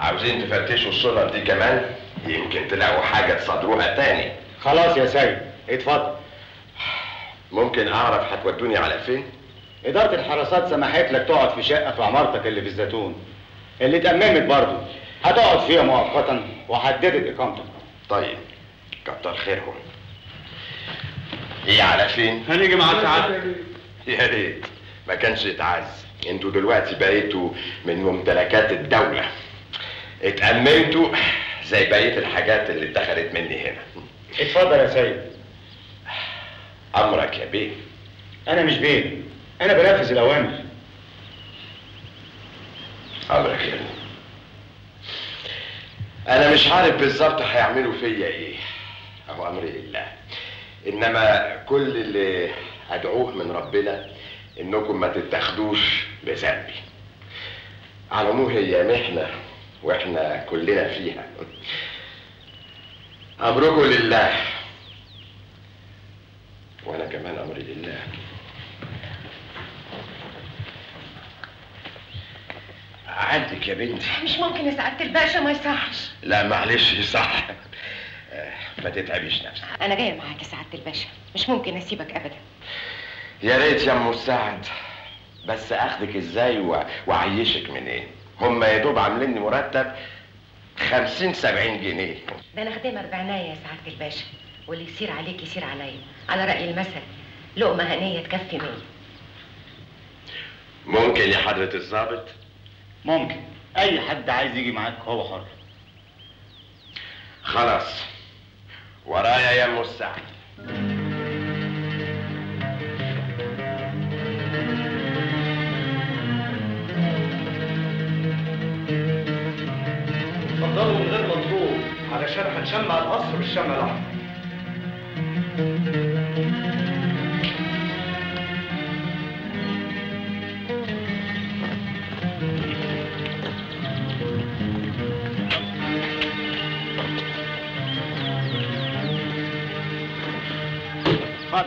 عاوزين تفتشوا الشنط دي كمان يمكن تلاقوا حاجة تصادروها تاني خلاص يا سيد اتفضل ممكن أعرف هتودوني على فين؟ إدارة الحراسات سمحت لك تقعد في شقة في عمارتك اللي في الزيتون اللي اتأممت برضه هتقعد فيها مؤقتا وحددت إقامتك طيب كتر خيرهم ايه على فين؟ هنيجي مع سعادتك يا ريت ما كانش يتعز انتوا دلوقتي بقيتوا من ممتلكات الدولة اتأممتوا زي بقية الحاجات اللي اتخذت مني هنا اتفضل يا سيد أمرك يا بيه أنا مش بيه أنا بنفذ الأوامر أمرك يا بيه أنا مش عارف بالظبط هيعملوا فيا إيه أهو أمري لله إنما كل اللي أدعوه من ربنا إنكم ما تتاخدوش بذنبي على العموم هي محنة وإحنا كلنا فيها أمركم لله وأنا كمان أمري لله عندك يا بنتي مش ممكن يا سعاده الباشا ما يصحش لا معلش صح آه، ما تتعبيش نفسك انا جايه معاك يا سعاده الباشا مش ممكن اسيبك ابدا يا ريت يا ام مساعد بس اخدك ازاي و- واعيشك منين هم يا دوب عاملين لي مرتب خمسين سبعين جنيه ده انا خدامه بعنايه يا سعاده الباشا واللي يصير عليك يصير عليا على راي المثل لقمه هنيه تكفي مية ممكن يا حضرة الضابط ممكن أي حد عايز يجي معاك هو حر خلاص ورايا يا ام مساعد اتفضلوا من غير مطلوب علشان هنشمع القصر بالشمع الاحمر اتفضل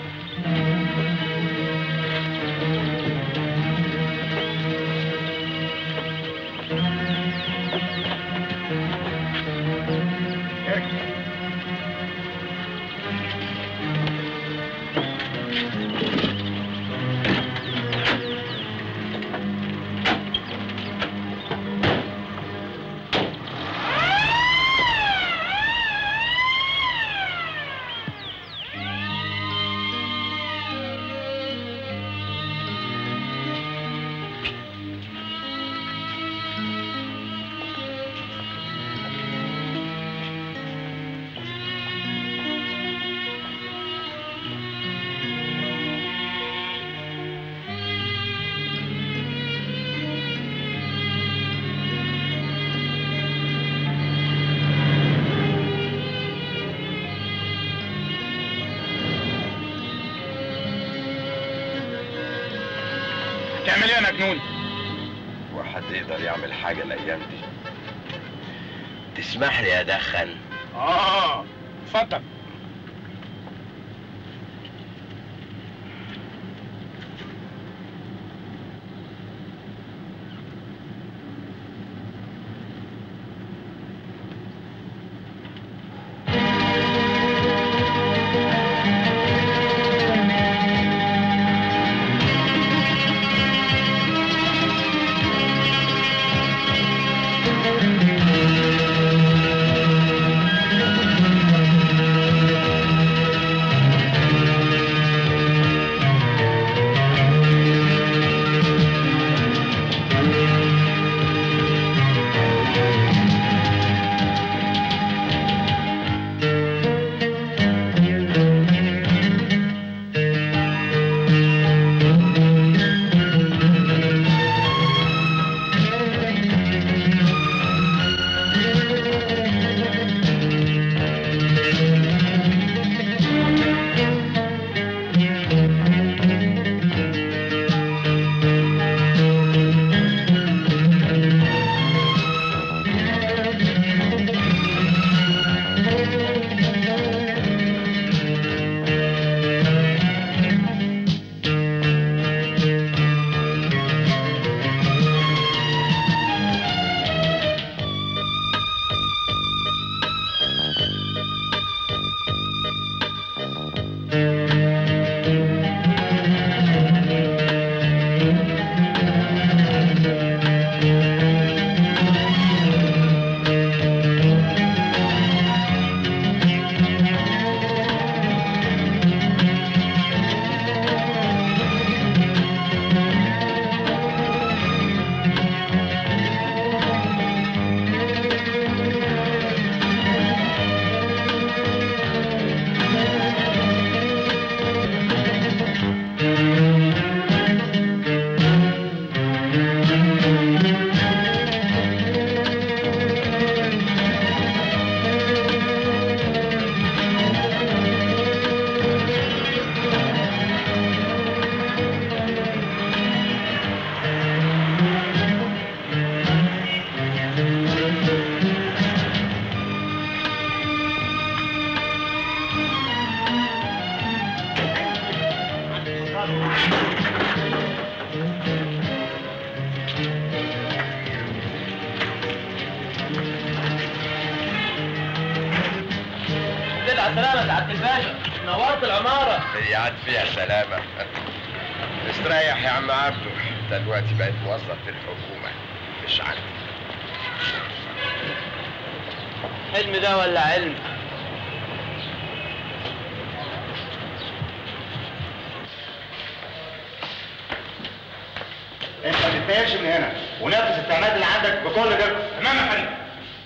تعمل ايه يا مجنون؟ وحد يقدر يعمل حاجة الأيام دي تسمح لي أدخن اه اتفضل السلامة يا سعادة الباشا نورت العمارة هي عاد فيها سلامة استريح يا عم عبده انت دلوقتي بقيت موظف في الحكومة مش عندي حلم ده ولا علم انت ما تتنقلش من هنا ونفذ التعليمات اللي عندك بكل دقه تمام يا فندم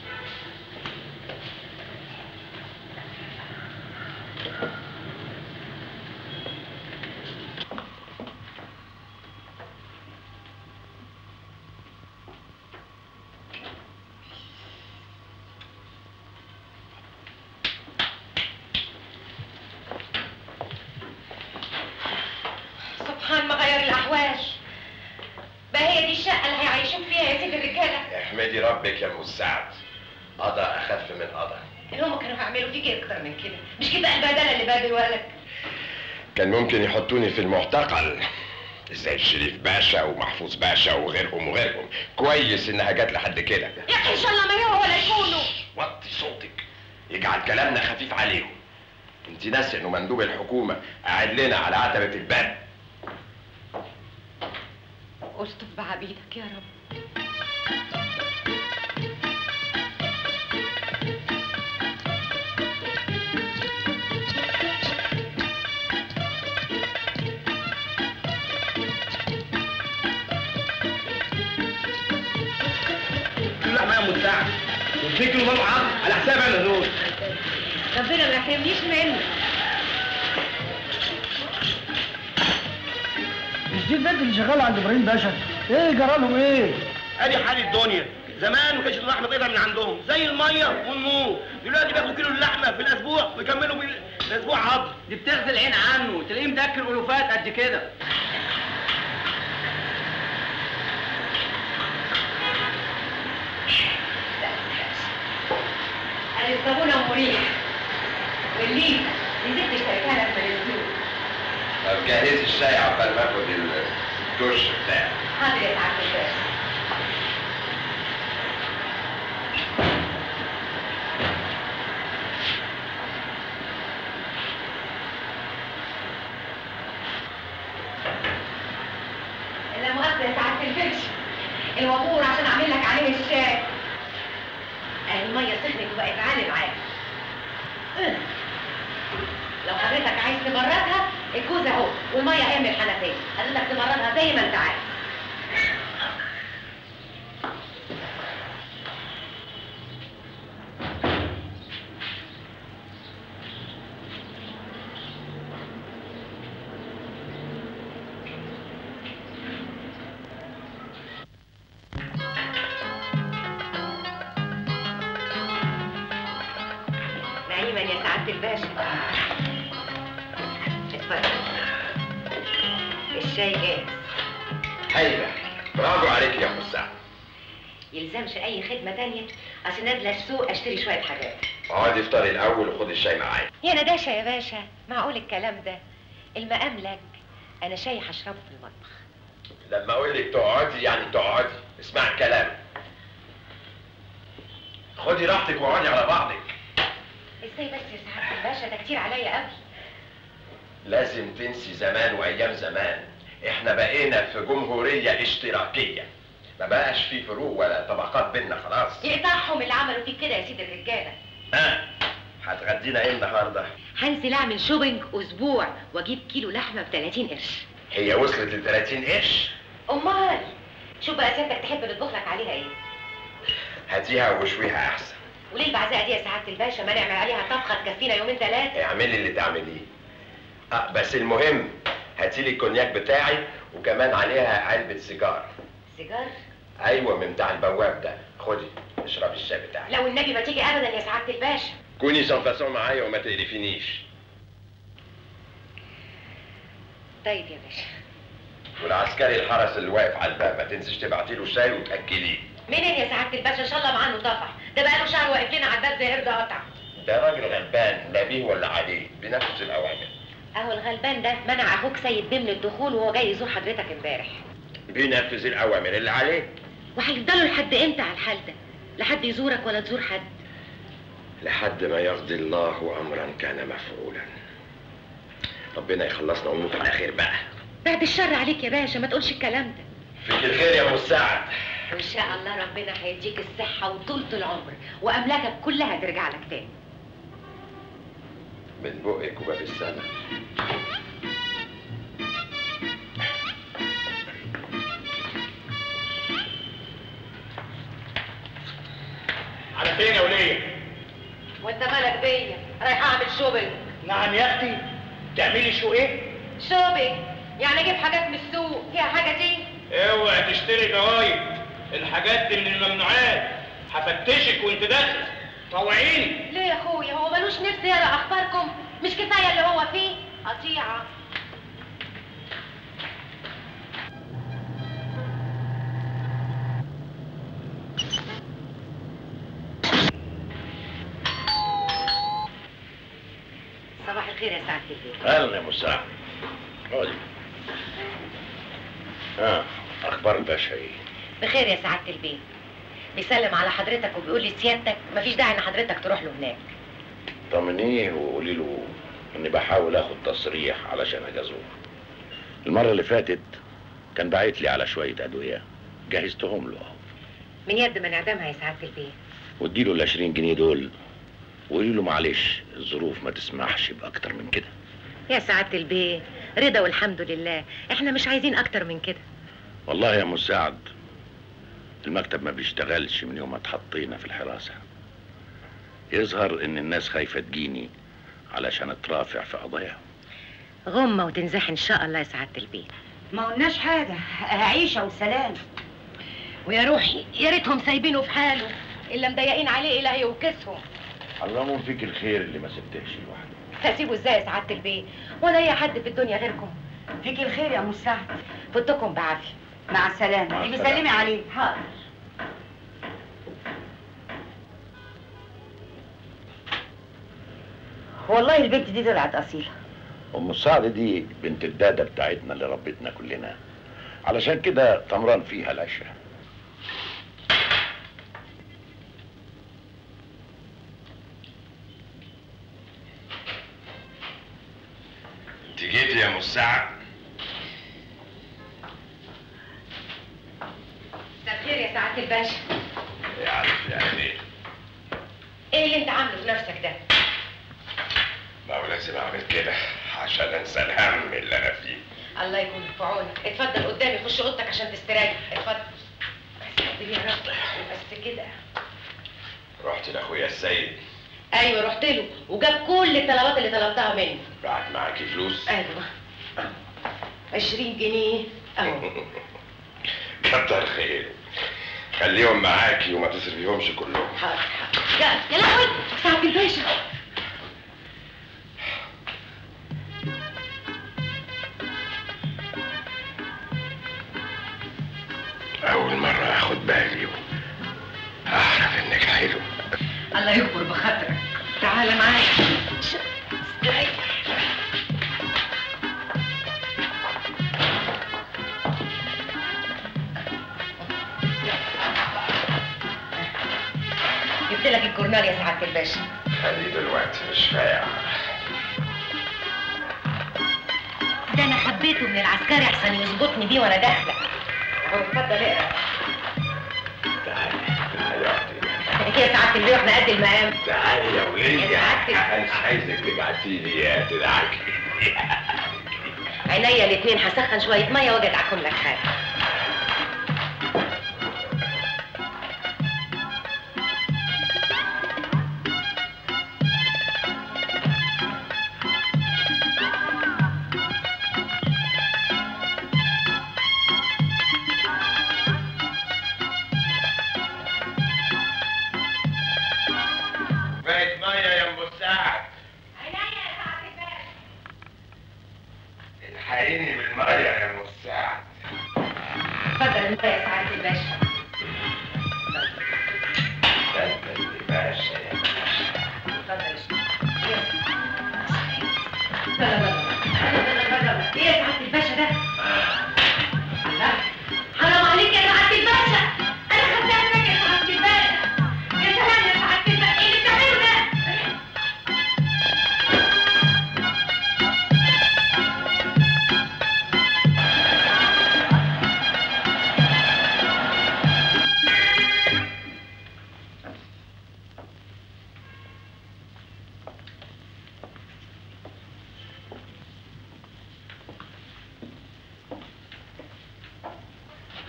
سبحان ما غير الاحوال بقى هي دي الشقه اللي هيعيشوك فيها يا سيد الرجاله احمدي ربك يا ام سعد قضى اخف من قضى اللي هم كانوا هيعملوا فيك اكتر من كده مش كده البهدله اللي بهدلوها لك كان ممكن يحطوني في المعتقل زي الشريف باشا ومحفوظ باشا وغيرهم وغيرهم كويس انها جت لحد كده يا اخي ان شاء الله ما يهوا ولا يكونوا وطي صوتك يجعل كلامنا خفيف عليهم انت ناسي انه مندوب الحكومه قاعد لنا على عتبه الباب استف بعبيدك يا رب اللحمة يا ام سعد واديك له مام عظم على حساب انا دول ربنا ما يحرمنيش منك مش دي البنت اللي شغاله عند ابراهيم باشا ايه جرى لهم ايه ادي حال الدنيا زمان ما كانش اللحمه تقدر من عندهم زي الميه والنور دلوقتي بياخدوا كيلو اللحمه في الاسبوع ويكملوا بال- الاسبوع عظم دي بتغزل العين عنه تلاقيه مدكر الوفات قد كده انا الصابونه مريح والليفه نزلت اشتريتها لك من الزيوت طب جهزي الشاي عقبال ما اخد الدش بتاعي حاضر يا سعاده الباشا لا مؤاخذة يا سعادة الباشا الوابور عشان اعمل لك عليه الشاي اهي المية سخنت وبقت عالي معاك اه. لو حضرتك عايز تبردها الكوز اهو والمية هي من الحنفية حضرتك تبردها زي ما انت عايز نعيما يا سعادة الباشا اتفضل الشاي جاهز هايله برافو عليك يا ام سعد يلزمش اي خدمة تانية اصل نازلة السوق اشتري شوية حاجات اقعدي افطري الاول وخدي الشاي معايا يا نداشة يا باشا معقول الكلام ده المقام لك انا شاي هشربه في المطبخ لما اقول لك تقعدي يعني تقعدي اسمعي الكلام خدي راحتك واقعدي على بعضك ازاي بس يا سعادة الباشا ده كتير عليا قوي لازم تنسي زمان وايام زمان احنا بقينا في جمهوريه اشتراكيه ما بقاش في فروق ولا طبقات بينا خلاص يقطعهم اللي عملوا فيك كده يا سيد الرجالة ها هتغدينا ايه النهارده هنزل اعمل شوبينج اسبوع واجيب كيلو لحمة ب 30 قرش هي وصلت ل 30 قرش امال شوف بقى سيادتك تحب نطبخ لك عليها ايه هاتيها وشويها احسن وليه البعزقه دي يا سعاده الباشا ما نعمل عليها طبخه تكفينا يومين ثلاثه اعملي اللي تعمليه اه بس المهم هاتي لي الكونياك بتاعي وكمان عليها علبه سيجار سيجار ايوه من بتاع البواب ده خدي اشربي الشاي بتاعي لو النبي ما تيجي ابدا يا سعاده الباشا كوني سان فاسون معايا وما تقرفينيش طيب يا باشا والعسكري الحرس اللي واقف على الباب ما تنسيش تبعتي له شاي وتاكليه منين يا سعاده الباشا ان شاء الله معاه طفح ده بقاله شهر واقف لنا على الباب زي قرد قطع ده راجل غلبان لا بيه ولا عليه بينفذ الاوامر اهو الغلبان ده منع اخوك سيد بيه من الدخول وهو جاي يزور حضرتك امبارح بينفذ الاوامر اللي عليه وهيفضلوا لحد امتى على الحال ده لحد يزورك ولا تزور حد لحد ما يقضي الله امرا كان مفعولا ربنا يخلصنا ونموت على خير بقى بعد الشر عليك يا باشا ما تقولش الكلام ده فيك الخير يا ابو السعد وان شاء الله ربنا هيديك الصحة وطولة العمر واملاكك كلها ترجع لك تاني من بقك وباب السماء على فين يا وليه؟ وانت مالك بيا رايح اعمل شوبينج نعم يا اختي تعملي شو ايه؟ شوبينج يعني اجيب حاجات من السوق فيها حاجة دي اوعي تشتري جوايب الحاجات دي من الممنوعات هفتشك وانت داخل طوعيني ليه يا اخويا هو ملوش نفس يقرا اخباركم مش كفايه اللي هو فيه قطيعه صباح الخير يا سعاده البيت اهلا يا مساعد اقعدي اه اخبار الباشا ايه بخير يا سعاده البيت بيسلم على حضرتك وبيقول لي سيادتك مفيش داعي ان حضرتك تروح له هناك طمنيه وقولي له اني بحاول اخد تصريح علشان اجازوه المره اللي فاتت كان باعت لي على شويه ادويه جهزتهم له اهو من يد ما نعدمها يا سعاده البيت واديله ال 20 جنيه دول وقولي له معلش الظروف ما تسمحش باكتر من كده يا سعاده البيت رضا والحمد لله احنا مش عايزين اكتر من كده والله يا مساعد المكتب ما بيشتغلش من يوم ما اتحطينا في الحراسة يظهر ان الناس خايفة تجيني علشان اترافع في قضايا غمة وتنزح ان شاء الله يا سعادة البيت ما قلناش حاجة عيشة وسلام ويا روحي يا ريتهم سايبينه في حاله الا مضايقين عليه الا هيوكسهم اللهم فيك الخير اللي ما سبتهش لوحده هسيبه ازاي يا سعادة البيت ولا اي حد في الدنيا غيركم فيك الخير يا مساعد فدكم بعافية مع السلامة مع تيجي السلامة. سلمي عليه حاضر والله البنت دي طلعت أصيلة ام السعد دي بنت الدادة بتاعتنا اللي ربتنا كلنا علشان كده طمران فيها العشرة انت جيتي يا مساعد مساء الخير يا سعادة الباشا يعرف يعني ايه ايه اللي انت عامله في نفسك ده ما هو لازم اعمل كده عشان انسى الهم اللي انا فيه الله يكون في عونك اتفضل قدامي خش اوضتك عشان تستريح اتفضل بس يا رب بس كده رحت لاخويا السيد ايوه رحت له وجاب كل الطلبات اللي طلبتها منه بعت معاكي فلوس ايوه 20 جنيه اهو كتر خير خليهم معاكي وما تصرفيهمش كلهم حاضر حاضر يا يا لهوي سعد الباشا اول مرة اخد بالي اعرف انك حلو الله يكبر بخاطرك تعال معايا ش- استريح جبت لك الكورنال يا سعاده الباشا خليه دلوقتي مش فايع ده انا خبيته من العسكري احسن يظبطني بيه وانا داخله اهو اتفضل اقرا تعالي تعالي يا اختي يا سعاده البيه احنا قد المقام تعالي يا ولية يا سعادتك. انا مش عايزك تبعتي لي تدعكي عينيا الاتنين هسخن شويه ميه واجي ادعكم لك حاجه بقت ميه يا ام مساعد عينيا يا سعاده الباشا الحقيني بالميه يا ام مساعد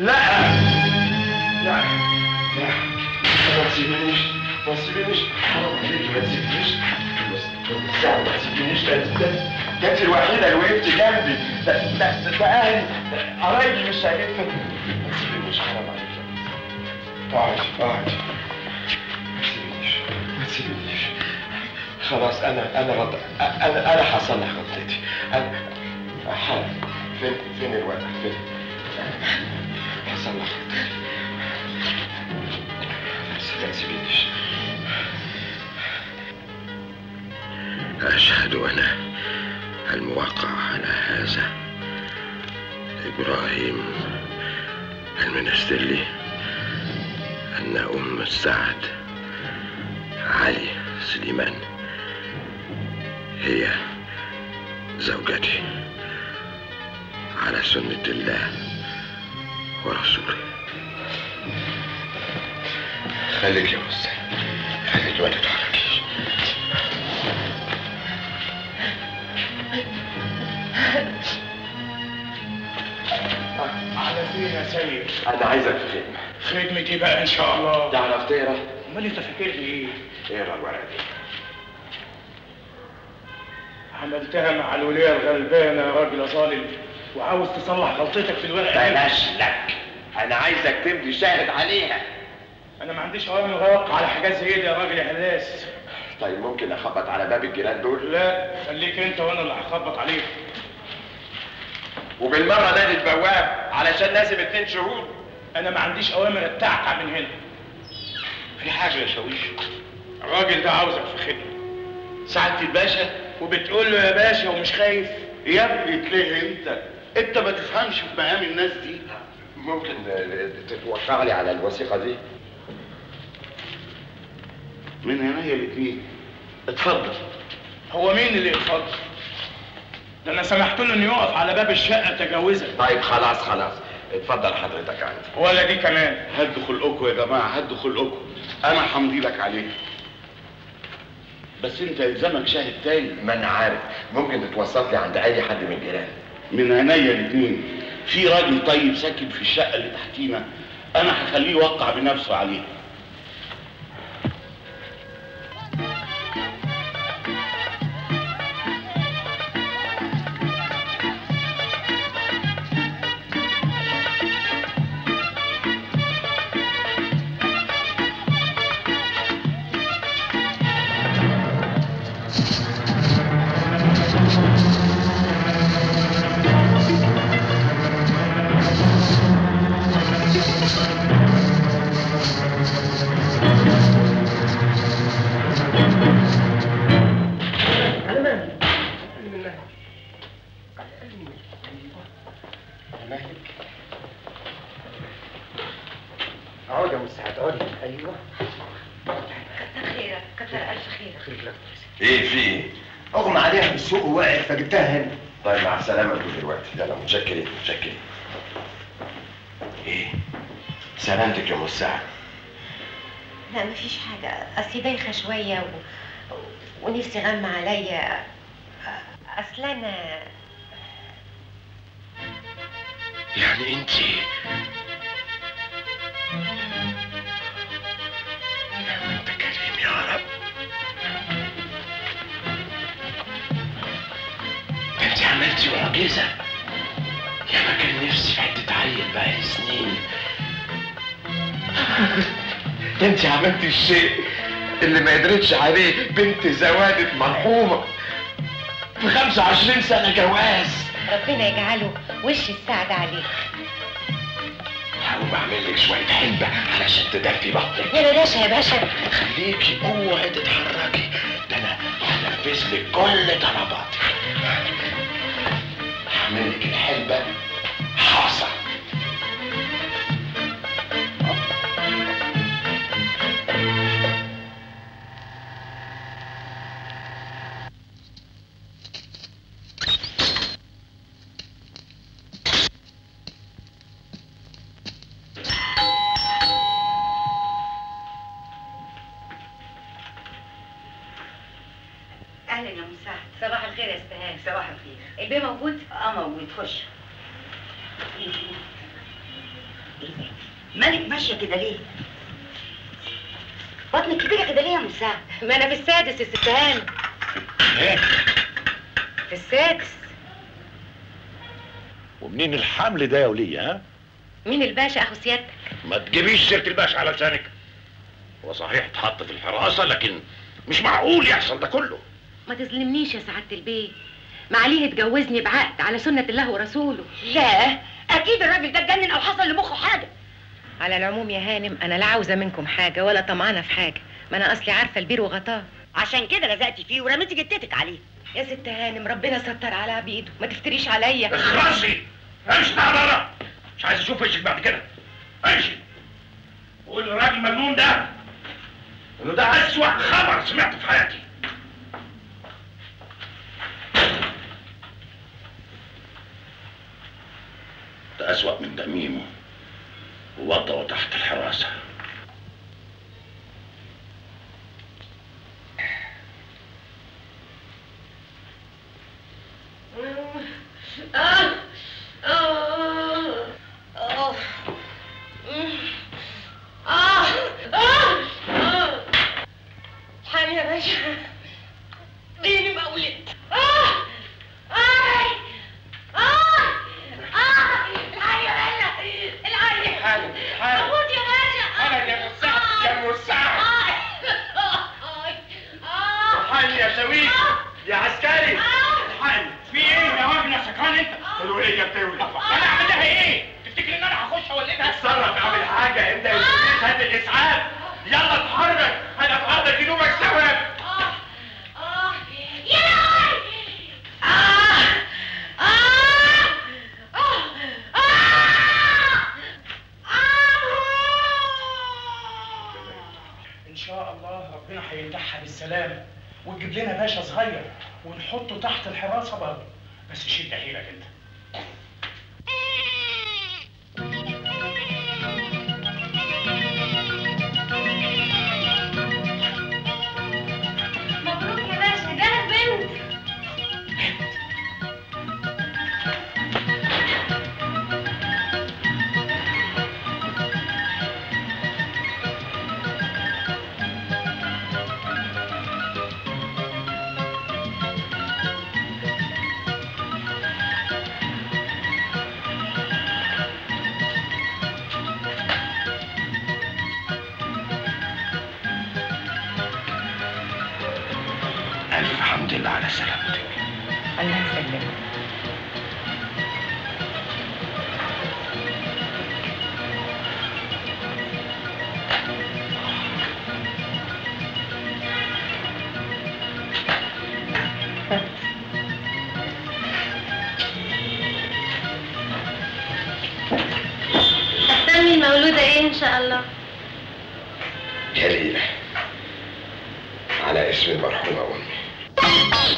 لا لا لا ما تسيبنيش ما تسيبنيش حرام عليك ما تسيبنيش بس بس ساعة ما تسيبنيش ده ده ده انت الوحيدة اللي وقفت جنبي ده ده ده اهلي ده قرايبي مش شايفين ما تسيبنيش حرام عليك اقعد اقعد ما تسيبنيش ما تسيبنيش خلاص انا انا غلط انا انا هصلح غلطتي انا حاضر فين فين الورقة فين هصلح غلطتي بس ما تسيبنيش أشهد أنا الموقع على هذا إبراهيم المنسترلي أن أم السعد علي سليمان هي زوجتي على سنة الله ورسوله خليك يا أستاذ خليك ما تتحركيش على فين يا سيد؟ أنا عايزك في خدمة خدمتي بقى ان شاء الله تعرف تقرا؟ امال انت فاكرني ايه؟ اقرا الورقة دي عملتها مع الولية الغلبانة يا راجل ظالم وعاوز تصلح غلطتك في الورقة دي. بلاش لك أنا عايزك تمضي شاهد عليها انا ما عنديش اوامر غوق على حاجات زي دي يا راجل يا هلاس طيب ممكن أخبط على باب الجيران دول؟ لا خليك انت وانا اللي هخبط عليك وبالمرة نادي البواب علشان لازم اتنين شهود انا ما عنديش اوامر اتعتع من هنا في حاجة يا شاويش الراجل ده عاوزك في خدمة سعادة الباشا وبتقول له يا باشا ومش خايف يا ابني تليه انت انت ما تفهمش في مقام الناس دي ممكن تتوقع لي على الوثيقة دي؟ من هنا الاتنين اتفضل هو مين اللي يتفضل ده انا سمحت له انه يقف على باب الشقة تجاوزا طيب خلاص خلاص اتفضل حضرتك عندي ولا دي كمان هدوا خلقكم يا جماعه هدوا خلقكم انا همضي لك عليه بس انت يلزمك شاهد تاني ما انا عارف ممكن تتوسط لي عند اي حد من الجيران من عينيا الاتنين في راجل طيب ساكن في الشقه اللي تحتينا انا هخليه يوقع بنفسه عليها اقعد يا مساعد اقعد ايوه كتر خيرك كتر الف خيرك ايه في ايه؟ اغمى عليها من السوق ووقعت فجبتها هنا طيب مع السلامة انتوا دلوقتي يلا متشكرين متشكرين ايه؟ سلامتك يا مساعد لا مفيش حاجة أصلي دايخة شوية و... ونفسي غم عليا أصل أنا يعني انت انت كريم يا رب ده انت عملتي معجزة يا ما كان نفسي في حتة عيل بقالي سنين ده انت عملتي الشيء اللي ما قدرتش عليه بنت زوادة مرحومة في 25 سنة جواز ربنا يجعله وش السعد عليك هقوم اعمل لك شويه حلبه علشان تدفي بطنك يا باشا يا باشا خليكي اوعي تتحركي ده انا هنفذ لك كل طلباتك هعمل لك الحلبه حاصه اهلا يا مساعد صباح الخير يا استهان صباح الخير البيه موجود؟ اه موجود خش مالك ماشيه كده ليه بطنك كبيره كده ليه يا مساعد ما انا في السادس يا ست هانم ايه في السادس ومنين الحمل ده يا وليه ها مين الباشا اخو سيادتك ما تجيبيش سيره الباشا على لسانك هو صحيح اتحط في الحراسه لكن مش معقول يحصل ده كله ما تظلمنيش يا سعاده البيت معاليه اتجوزني بعقد على سنه الله ورسوله لا اكيد الراجل ده اتجنن او حصل لمخه حاجه على العموم يا هانم انا لا عاوزه منكم حاجه ولا طمعانه في حاجه ما انا اصلي عارفه البير وغطاه عشان كده لزقتي فيه ورميتي جتتك عليه يا ست هانم ربنا ستر على عبيده ما تفتريش عليا اخرسي امشي تعالى بره مش عايز اشوف وشك بعد كده امشي قول للراجل المجنون ده انه ده اسوأ خبر سمعته في حياتي ده اسوأ من تأميمه ووضعه تحت الحراسة آه آه آه آه آه آه حامي يا باشا اديني مولد آه آه آه آه العالي يا باشا العالي حالا حالا أموت يا باشا حالا يا مساعد يا مساعد الحقني يا شويق يا عسكري الحقني في ايه يا راجل يا سكران انت؟ تقول ايه يا بتولي؟ انا اعمل لها ايه؟ تفتكر ان انا هخش اولدها؟ اتصرف اعمل حاجه انت يا شويق هات الاسعاف يلا اتحرك انا في ارض جنوبك ثواب ان شاء الله ربنا هينجحها بالسلامه وتجيب لنا باشا صغير ونحطه تحت الحراسه برضه بس شد حيلك انت مبروك يا باشا جالك بنت الف حمد لله على سلامتك الله يسلمك هتسمي المولودة ايه ان شاء الله؟ جليلة على اسم المرحومة أمي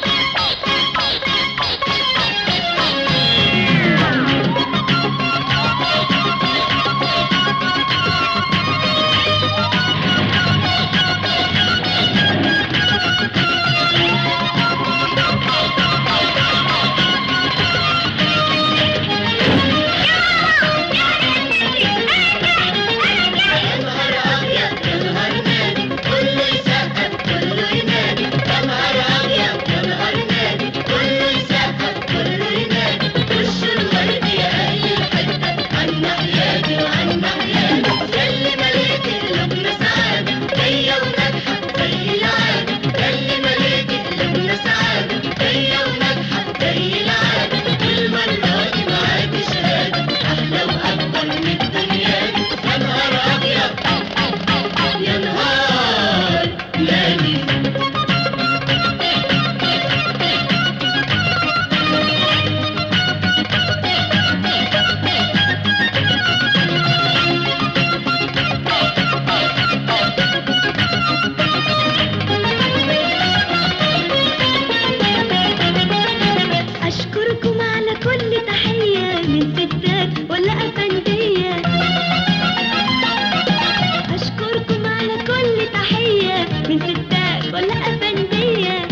أشكركم على كل تحية من ستات ولا أفندية أشكركم على كل تحية من ستات ولا أفندية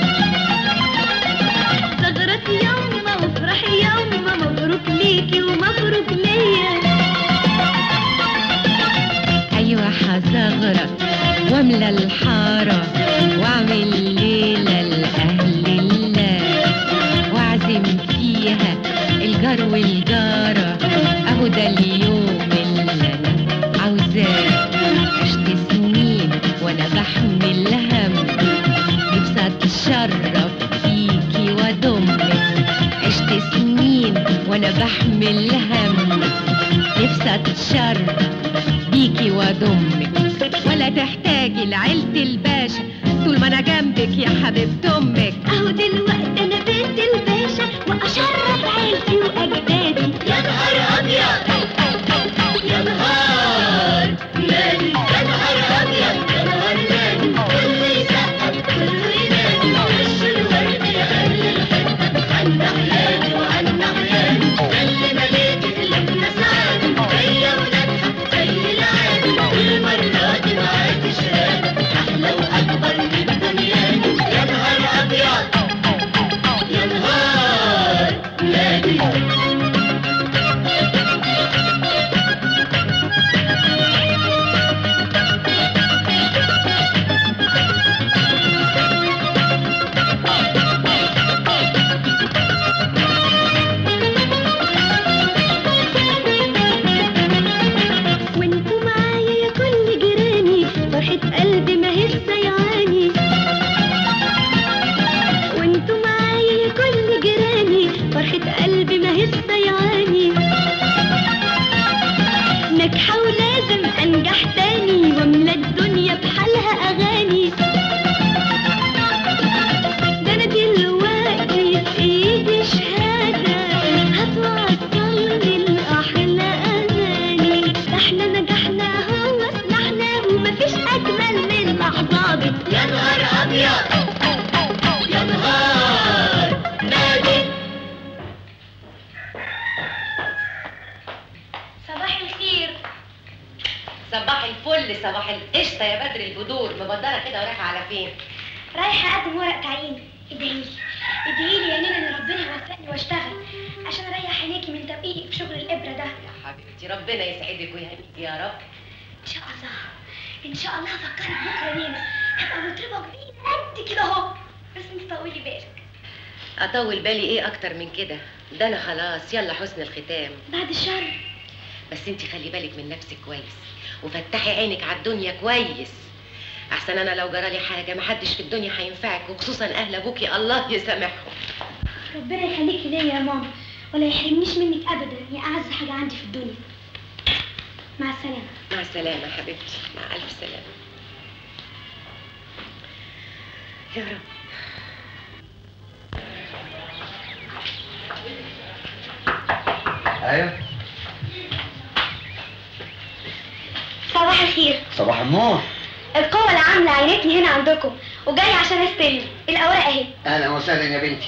زغرتي يومة وافرحي يومة مبروك ليكي ومبروك ليا واستغرق واملى الحارة واعمل ليلة لأهل الله واعزم فيها الجار والجارة اهو ده اليوم اللي انا عاوزاه عشت سنين وانا بحمل هم نفسي اتشرف فيكي واضمك عشت سنين وانا بحمل هم نفسي اتشرف بيكي واضمك ولا تحتاجي لعيلة الباشا طول ما انا جنبك يا حبيبة امك اهو دلوقتي انا بنت الباشا واشرف عيلتي واجدادي يا نهار ابيض يا نهار نادي يا نهار ابيض يا نهار نادي كله يسقف كله ينادي وش الورد يا اهل الحته عنا حياتي وعنا حياتي اللي مليتي قلبنا سعادة هي ولادها زي العادة والمرة دي معاكي شهادة احلى واكبر من الدنيا دي يا نهار ابيض يا نهار نادي وانتوا معايا يا كل جيراني فرحة قلبي ما هي سيعاني وانتوا معايا يا كل جيراني فرحة قلبي ما هي سيعاني ناجحة ولازم انجح تاني واملى الدنيا بحالها اغاني ده انا دلوقتي في ايدي شهادة هتوصلني لأحلى أماني ده احنا نجحنا هو سلاحنا ومفيش أجمل من لحظاتي يا نهار أبيض يا نهار نادي صباح الخير صباح الفل صباح القشطة يا بدر البدور مبدرة كده ورايحة على فين؟ رايحة أقدم ورق تعيين ادعيلي ادعيلي يا نينا إن ربنا يوفقني واشتغل عشان أريح عينيكي من تدقيقك في شغل الإبرة ده يا حبيبتي ربنا يسعدك ويهنيك يا رب إن شاء الله إن شاء الله هفكرك بكرة نينا هبقى مطربة كبيرة قد كده أهو بس أنت طولي بالك أطول بالي إيه أكتر من كده؟ ده أنا خلاص يلا حسن الختام بعد الشر بس انت خلي بالك من نفسك كويس وفتحي عينك على الدنيا كويس احسن انا لو جرالي حاجه محدش في الدنيا هينفعك وخصوصا اهل ابوكي الله يسامحهم ربنا يخليكي ليا يا ماما ولا يحرمنيش منك أبدا يا أعز حاجة عندي في الدنيا مع السلامة مع السلامه يا حبيبتي مع الف سلامه يا رب ايوه صباح الخير صباح النور القوة العاملة عينتني هنا عندكم وجاي عشان استلم الأوراق أهي اهلا وسهلا يا بنتي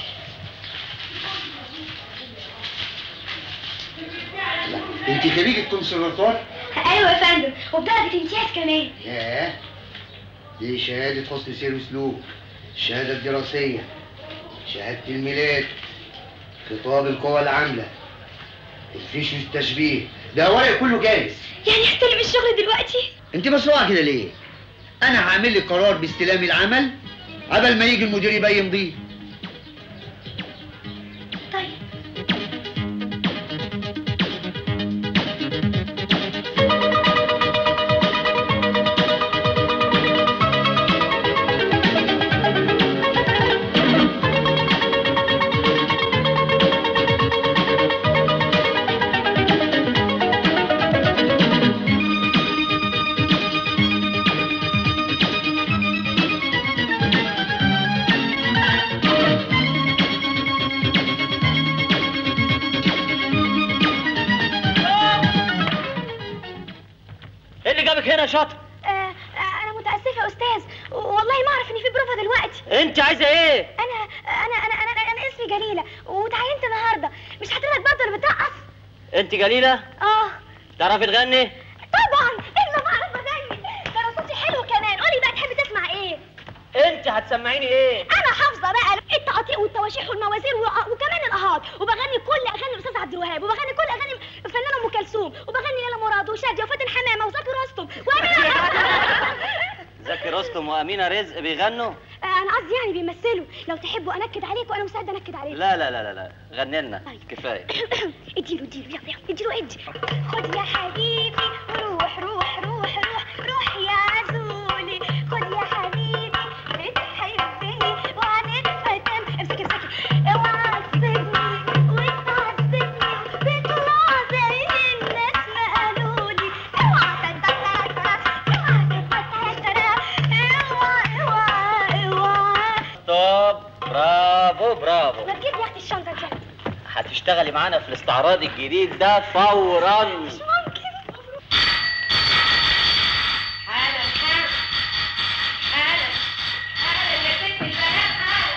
انت خريجة كونسرفتوار؟ أيوة يا فندم وبدرجة امتياز كمان ياه دي شهادة حسن سير وسلوك الشهادة الدراسية شهادة الميلاد خطاب القوى العاملة الفيش والتشبيه ده ورق كله جاهز يعني هستلم الشغل دلوقتي انت مسروعة كده ليه؟ انا هعمل لك قرار باستلام العمل قبل ما يجي المدير يبقى يمضيه طيب ايه اللي جابك هنا يا شاطر آه آه، أنا متأسفة يا أستاذ والله ما أعرف إن في بروفة دلوقتي انت عايزه ايه أنا أنا أنا أنا أنا, أنا اسمي جليلة وتعينت النهاردة مش حضرتك برضه اللي بترقص؟ انت جليله آه تعرفي تغني طبعا إلا ما أعرف بغني ده أنا صوتي حلو كمان قولي بقى تحب تسمع إيه؟ انت هتسمعيني ايه أنا حافظة بقى التقاطيع والتواشيح والموازير و- وكمان الأهات وبغني كل أغاني الأستاذ عبد الوهاب وبغني كل أغاني الفنانة أم كلثوم وبغني ليلى مراد وشادية وفاتن حمامة وزكي رستم وأنا رستم وامينه رزق بيغنوا انا قصدي يعني بيمثلوا لو تحبوا انكد عليك وانا مستعده انكد عليك لا لا لا لا لا غني لنا كفايه اديله اديله يلا يلا اديله ادي خد يا حبيبي روح روح روح روح روح يا عزولي خد يا حبيبي بتحبني وهنتفتن امسكي امسكي اوعى تسيبني وتعذبني تطلع زي الناس ما قالولي اوعى تتتتت اوعى تتتتت اوعى اوعى اوعى طب برافو برافو ما تجيب يا اختي الشنطه دي هتشتغلي معانا في الاستعراض الجديد ده فورا حالا حالا حالا حالا يا ست البنات حالا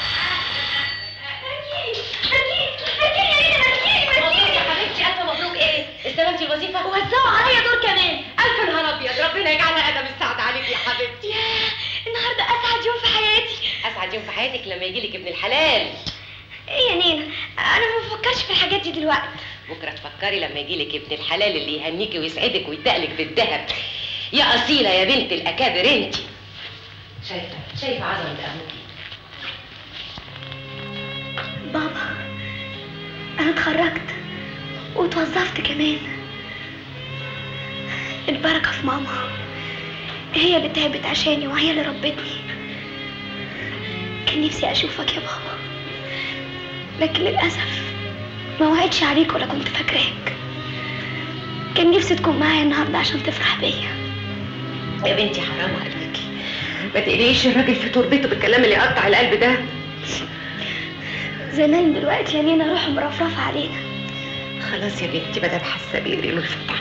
مبروك يا حبيبتي الف مبروك ايه استلمتي الوظيفه وزعوا عليا دور كمان الف نهار ابيض ربنا يجعلها ادم السعد عليك يا حبيبتي النهارده اسعد يوم في حياتي اسعد يوم في حياتك لما يجيلك ابن الحلال ايه يا نينا انا ما بفكرش في الحاجات دي دلوقتي بكره تفكري لما يجيلك ابن الحلال اللي يهنيكي ويسعدك ويدقلك بالذهب يا اصيله يا بنت الاكابر انت شايفه شايفه عظمه ابوكي بابا انا اتخرجت واتوظفت كمان البركه في ماما هي اللي تعبت عشاني وهي اللي ربتني كان نفسي اشوفك يا بابا لكن للاسف ما وعدش عليك ولا كنت فاكراك كان نفسي تكون معايا النهارده عشان تفرح بيا يا بنتي حرام عليكي ما تقلقيش الراجل في تربته بالكلام اللي يقطع القلب ده زمان دلوقتي يا نينا روحه مرفرفه علينا خلاص يا بنتي بدل حاسه بيقري له الفتح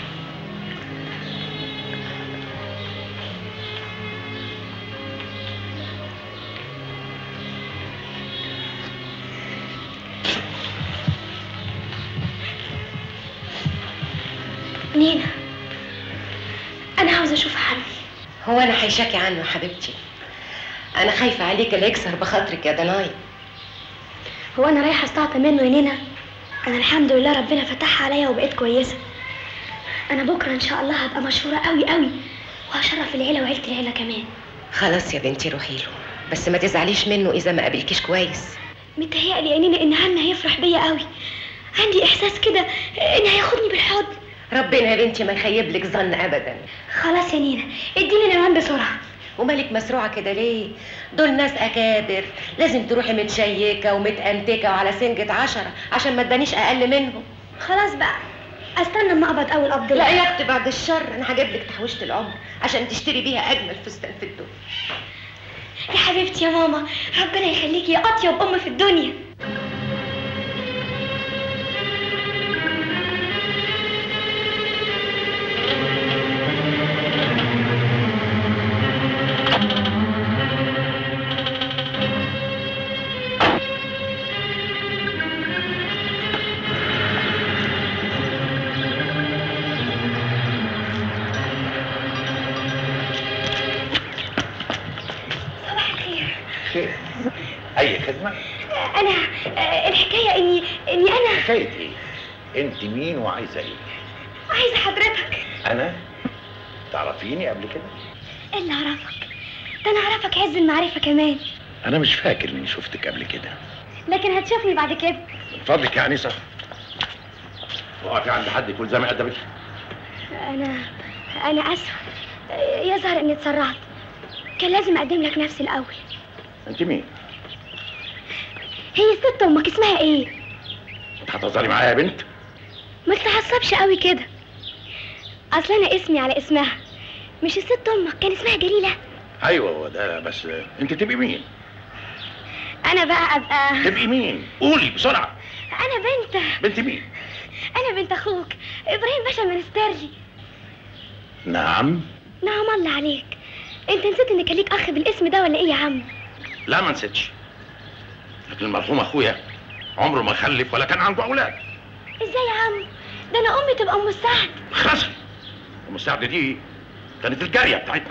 نينا انا عاوزه اشوف عمي هو انا هيشاكي عنه يا حبيبتي انا خايفه عليك لا يكسر بخاطرك يا دناي هو انا رايحه استعطى منه يا نينا انا الحمد لله ربنا فتحها عليا وبقيت كويسه انا بكره ان شاء الله هبقى مشهوره قوي قوي وهشرف العيله وعيله العيله كمان خلاص يا بنتي روحي له بس ما تزعليش منه اذا ما قابلكيش كويس متهيألي يا نينا ان عمي هيفرح بيا قوي عندي احساس كده ان هياخدني بالحضن ربنا يا بنتي ما يخيب لك ظن ابدا خلاص يا نينا اديني العنوان بسرعه ومالك مسروعه كده ليه دول ناس اكابر لازم تروحي متشيكه ومتأنتكه وعلى سنجة عشرة عشان ما تبانيش اقل منهم خلاص بقى استنى اما اقبض اول قبض لا يا اختي بعد الشر انا هجيب لك تحويشه العمر عشان تشتري بيها اجمل فستان في الدنيا يا حبيبتي يا ماما ربنا يخليكي يا اطيب ام في الدنيا صباح الخير خير اي خدمه انا آه، الحكايه اني اني انا حكايه ايه انت مين وعايزه ايه عايزه حضرتك انا تعرفيني قبل كده الا اعرفك ده انا اعرفك عز المعرفه كمان انا مش فاكر اني شفتك قبل كده لكن هتشوفني بعد كده من فضلك يا انسه وقفي عند حد يكون زي ما ادبك انا انا اسفه آه، يظهر اني اتسرعت كان لازم اقدم لك نفسي الاول انت مين هي الست امك اسمها ايه هتهزري معايا يا بنت ما تتعصبش قوي كده اصل انا اسمي على اسمها مش الست امك كان اسمها جليله ايوه هو ده بس انت تبقي مين انا بقى ابقى تبقي مين قولي بسرعه انا بنت بنت مين انا بنت اخوك ابراهيم باشا من ستيرلي نعم نعم الله عليك انت نسيت ان كان ليك اخ بالاسم ده ولا ايه يا عم لا ما نسيتش لكن المرحوم اخويا عمره ما خلف ولا كان عنده اولاد ازاي يا عم ده انا امي تبقى ام السعد خسر المساعدة دي كانت الجارية بتاعتنا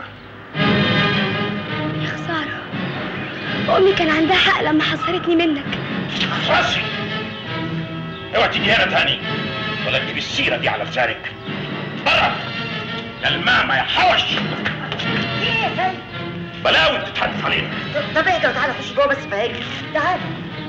يا خساره امي كان عندها حق لما حذرتني منك خسر اوعى تيجي هنا تاني ولا تجيب السيرة دي على لسانك بره يا الماما يا حوش ايه يا سيد بلاوي بتتحدث علينا طب اهدى وتعالى خش جوه بس فاجر تعالى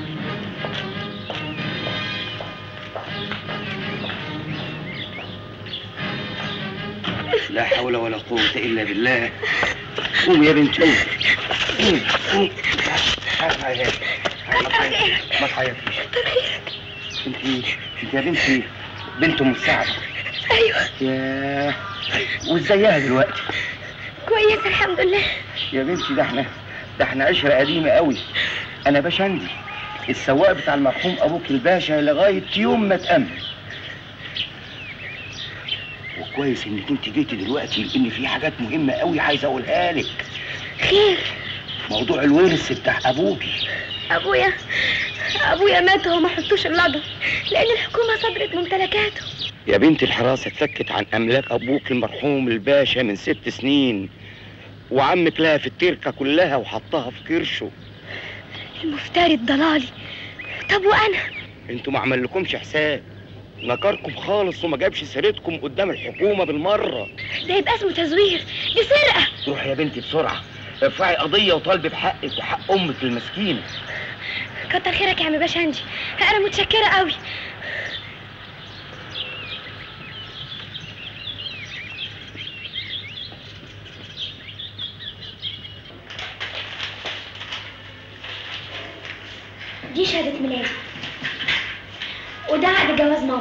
لا حول ولا قوة إلا بالله قوم يا بنت قوم قوم قوم تعالي تعالي ما تعيطيش انت انت يا بنتي بنت ام سعد ايوه يا وازيها دلوقتي كويس الحمد لله يا بنتي ده احنا ده احنا عشرة قديمة قوي انا باشندي السواق بتاع المرحوم ابوك الباشا لغاية يوم ما اتأمن وكويس انك انت جيتي دلوقتي لان في حاجات مهمة قوي عايز اقولها لك خير موضوع الورث بتاع ابوكي ابويا ابويا مات وما حطوش اللقب لان الحكومه صدرت ممتلكاته يا بنت الحراسة اتفكت عن أملاك أبوك المرحوم الباشا من ست سنين وعمك لها في التركة كلها وحطها في كرشه المفتري الضلالي طب وانا انتوا ما عملكمش حساب نكركم خالص وما جابش سيرتكم قدام الحكومة بالمرة ده يبقى اسمه تزوير دي سرقه روحي يا بنتي بسرعة ارفعي قضية وطالبي بحقك وحق أمك المسكينة كتر خيرك يا عم باشندي انا متشكره قوي دي شهادة ميلادي وده عقد جواز ماما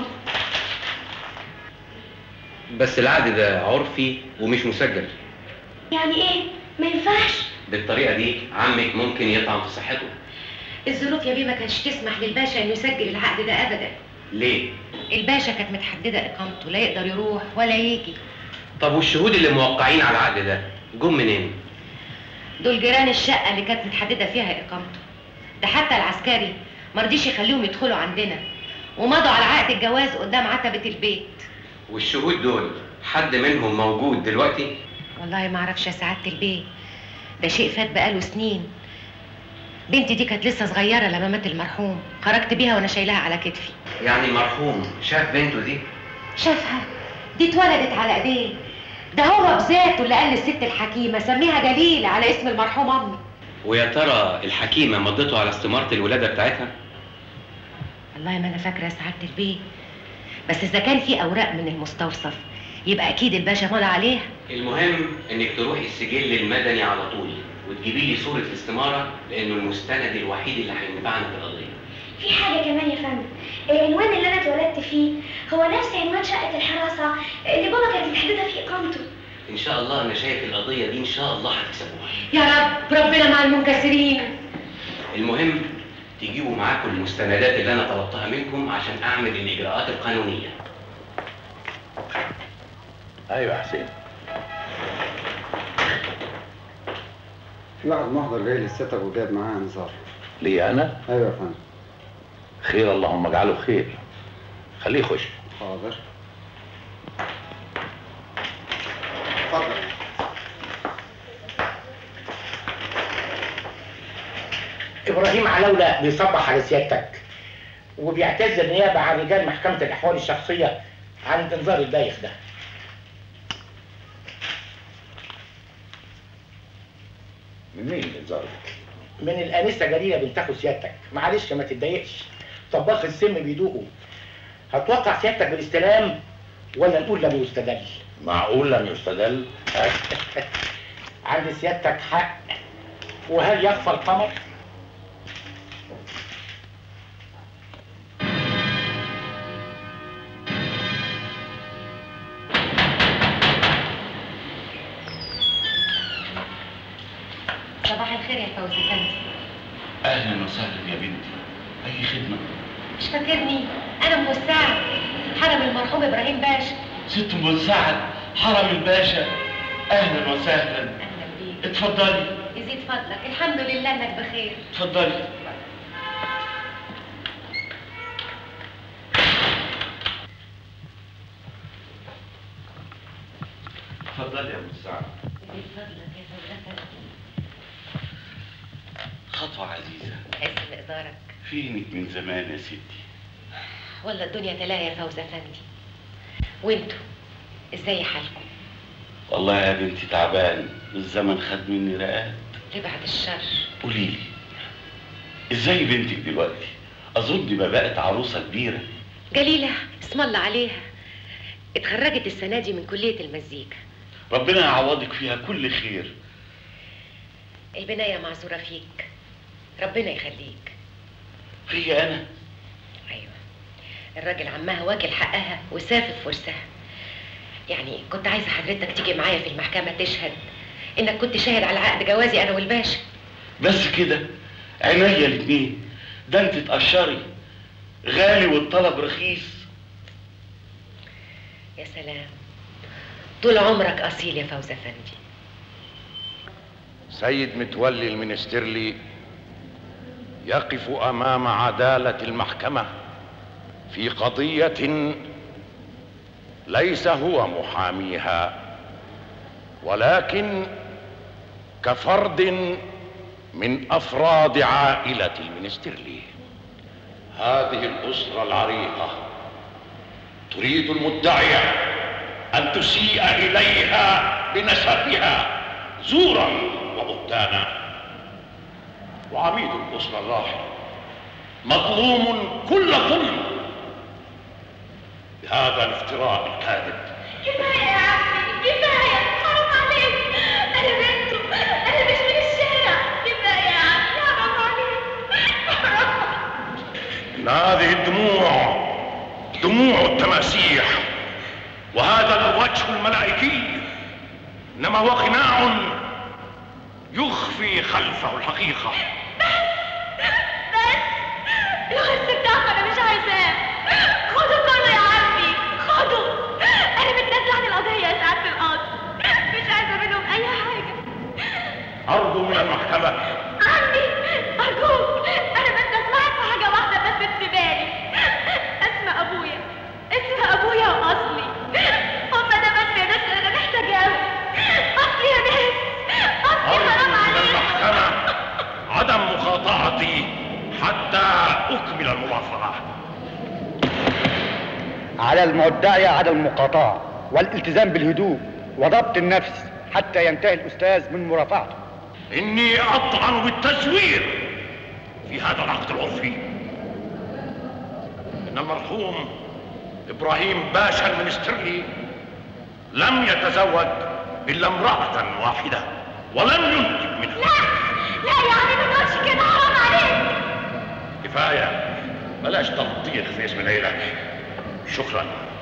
بس العقد ده عرفي ومش مسجل يعني ايه ما ينفعش بالطريقة دي عمك ممكن يطعن في صحته الظروف يا بيه ما كانش تسمح للباشا انه يسجل العقد ده ابدا ليه؟ الباشا كانت متحدده اقامته لا يقدر يروح ولا يجي طب والشهود اللي موقعين على العقد ده جم منين؟ دول جيران الشقه اللي كانت متحدده فيها اقامته ده حتى العسكري ما رضيش يخليهم يدخلوا عندنا ومضوا على عقد الجواز قدام عتبه البيت والشهود دول حد منهم موجود دلوقتي؟ والله ما اعرفش يا سعاده البيه ده شيء فات بقاله سنين بنتي دي كانت لسه صغيره لما مات المرحوم خرجت بيها وانا شايلاها على كتفي يعني المرحوم شاف بنته دي؟ شافها دي اتولدت على ايديه ده هو بذاته اللي قال للست الحكيمه سميها جليل على اسم المرحوم امي ويا ترى الحكيمة مضته على استمارة الولادة بتاعتها؟ والله ما انا فاكره يا سعاده البيه بس اذا كان في اوراق من المستوصف يبقى اكيد الباشا مضى عليها المهم انك تروحي السجل المدني على طول وتجيبي لي صورة الاستمارة لانه المستند الوحيد اللي هينفعنا في القضية في حاجة كمان يا فندم العنوان اللي أنا اتولدت فيه هو نفس عنوان شقة الحراسة اللي بابا كانت محددة فيه إقامته ان شاء الله انا شايف القضية دي ان شاء الله هتكسبوها يا رب ربنا مع المنكسرين المهم تجيبوا معاكم المستندات اللي انا طلبتها منكم عشان اعمل الاجراءات القانونية ايوه يا حسين في واحد محضر جاي للستر وجايب معاه انذار ليه انا ايوه يا فندم خير اللهم اجعله خير خليه يخش حاضر اتفضل ابراهيم علاولة بيصبح على سيادتك وبيعتذر النيابه عن رجال محكمه الاحوال الشخصيه عن الانذار البايخ ده من مين الانذار ده؟ من الانسه جليله بنت اخو سيادتك معلش ما تتضايقش طباخ السم بيدوقه هتوقع سيادتك بالاستلام ولا نقول لم يستدل معقول لم يستدل عند سيادتك حق وهل يخفى القمر صباح الخير يا فوزي فندم اهلا وسهلا يا بنتي اي خدمه مش فاكرني انا ام السعد حرم المرحوم ابراهيم باشا ست ام سعد حرم الباشا اهلا وسهلا اهلا بيك اتفضلي يزيد فضلك الحمد لله انك بخير اتفضلي اتفضلي يا ام سعد يزيد فضلك يا فوزي خطوه عزيزه حس بإقدارك فينك من زمان يا ستي ولا الدنيا تلاهي يا فوزي افندي وانتوا ازاي حالكم والله يا بنتي تعبان الزمن خد مني رقات تبعد الشر قولي لي ازاي بنتك دلوقتي اظن ما بقت عروسه كبيره جليلة اسم الله عليها اتخرجت السنة دي من كلية المزيكا ربنا يعوضك فيها كل خير البناية معذورة فيك ربنا يخليك هي انا أيوة الراجل عمها واكل حقها وسافف ورثها يعني كنت عايزة حضرتك تيجي معايا في المحكمة تشهد إنك كنت شاهد على عقد جوازي أنا والباشا بس كده عينيا الاتنين ده انت تقشري غالي والطلب رخيص يا سلام طول عمرك أصيل يا فوز أفندي سيد متولي المنسترلي يقف امام عداله المحكمه في قضيه ليس هو محاميها ولكن كفرد من افراد عائله المنسترلي هذه الاسره العريقه تريد المدعيه ان تسيء اليها بنسبها زورا وبهتانا وعميد الاسره الراحل مظلوم كل ظلم بهذا الافتراء الكاذب كفاية يا عمي كفاية حرام عليك أنا بنته أنا مش من الشارع كفاية يا عمي حرام عليك إن هذه الدموع دموع التماسيح وهذا الوجه الملائكي انما هو قناع يخفي خلفه الحقيقه بس الغسل بتاعك أنا مش عايزاه خده كله يا عمي خده أنا متنازلة عن القضية يا سعادة القاضي مش عايزة منهم أي حاجة ارجو من المحكمه عمي أرجوك أنا بس أسمعك في حاجة واحدة بس تسيبالي اسم أبويا اسم أبويا وأصلي هما ده بس يا ناس اللي أنا محتاجاه أصلي يا ناس أصلي حرام ارجو من عليك المحكمه عدم مقاطعتي حتى اكمل المرافعه على المدعي عدم المقاطعة والالتزام بالهدوء وضبط النفس حتى ينتهي الأستاذ من مرافعته اني اطعن بالتزوير في هذا العقد العرفي ان المرحوم ابراهيم باشا المنسترلي لم يتزوج الا امراه واحده ولم ينجب منها لا يا عمي ما تقولش كده حرام عليك كفايه بلاش تلطيخ في اسم العيله شكرا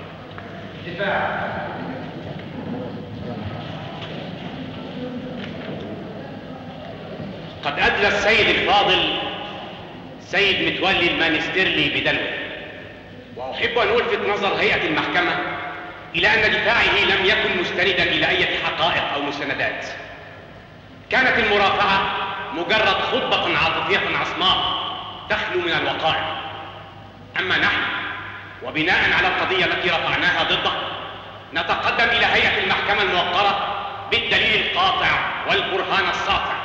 قد أدلى السيد الفاضل سيد متولي المانسترلي بدلوه وأحب أن ألفت نظر هيئة المحكمة إلى أن دفاعه لم يكن مستندا إلى أي حقائق أو مستندات كانت المرافعة مجرد خطبة عاطفية عصماء تخلو من الوقائع أما نحن وبناء على القضية التي رفعناها ضده نتقدم إلى هيئة المحكمة الموقرة بالدليل القاطع والبرهان الساطع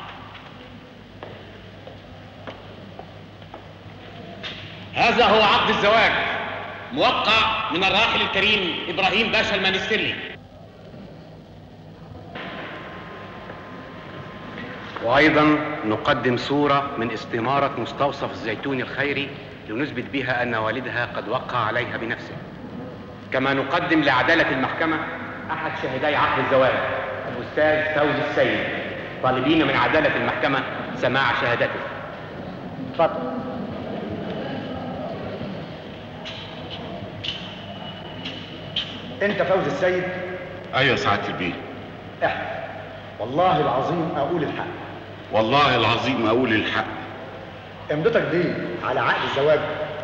هذا هو عقد الزواج موقع من الراحل الكريم إبراهيم باشا المانسترلي وأيضا نقدم صورة من استمارة مستوصف الزيتون الخيري لنثبت بها أن والدها قد وقع عليها بنفسه كما نقدم لعدالة المحكمة أحد شاهدي عقد الزواج الأستاذ فوزي السيد طالبين من عدالة المحكمة سماع شهادته اتفضل انت فوز السيد ايوه سعاده البيه احنا والله العظيم اقول الحق والله العظيم اقول الحق امضتك دي على عقد الزواج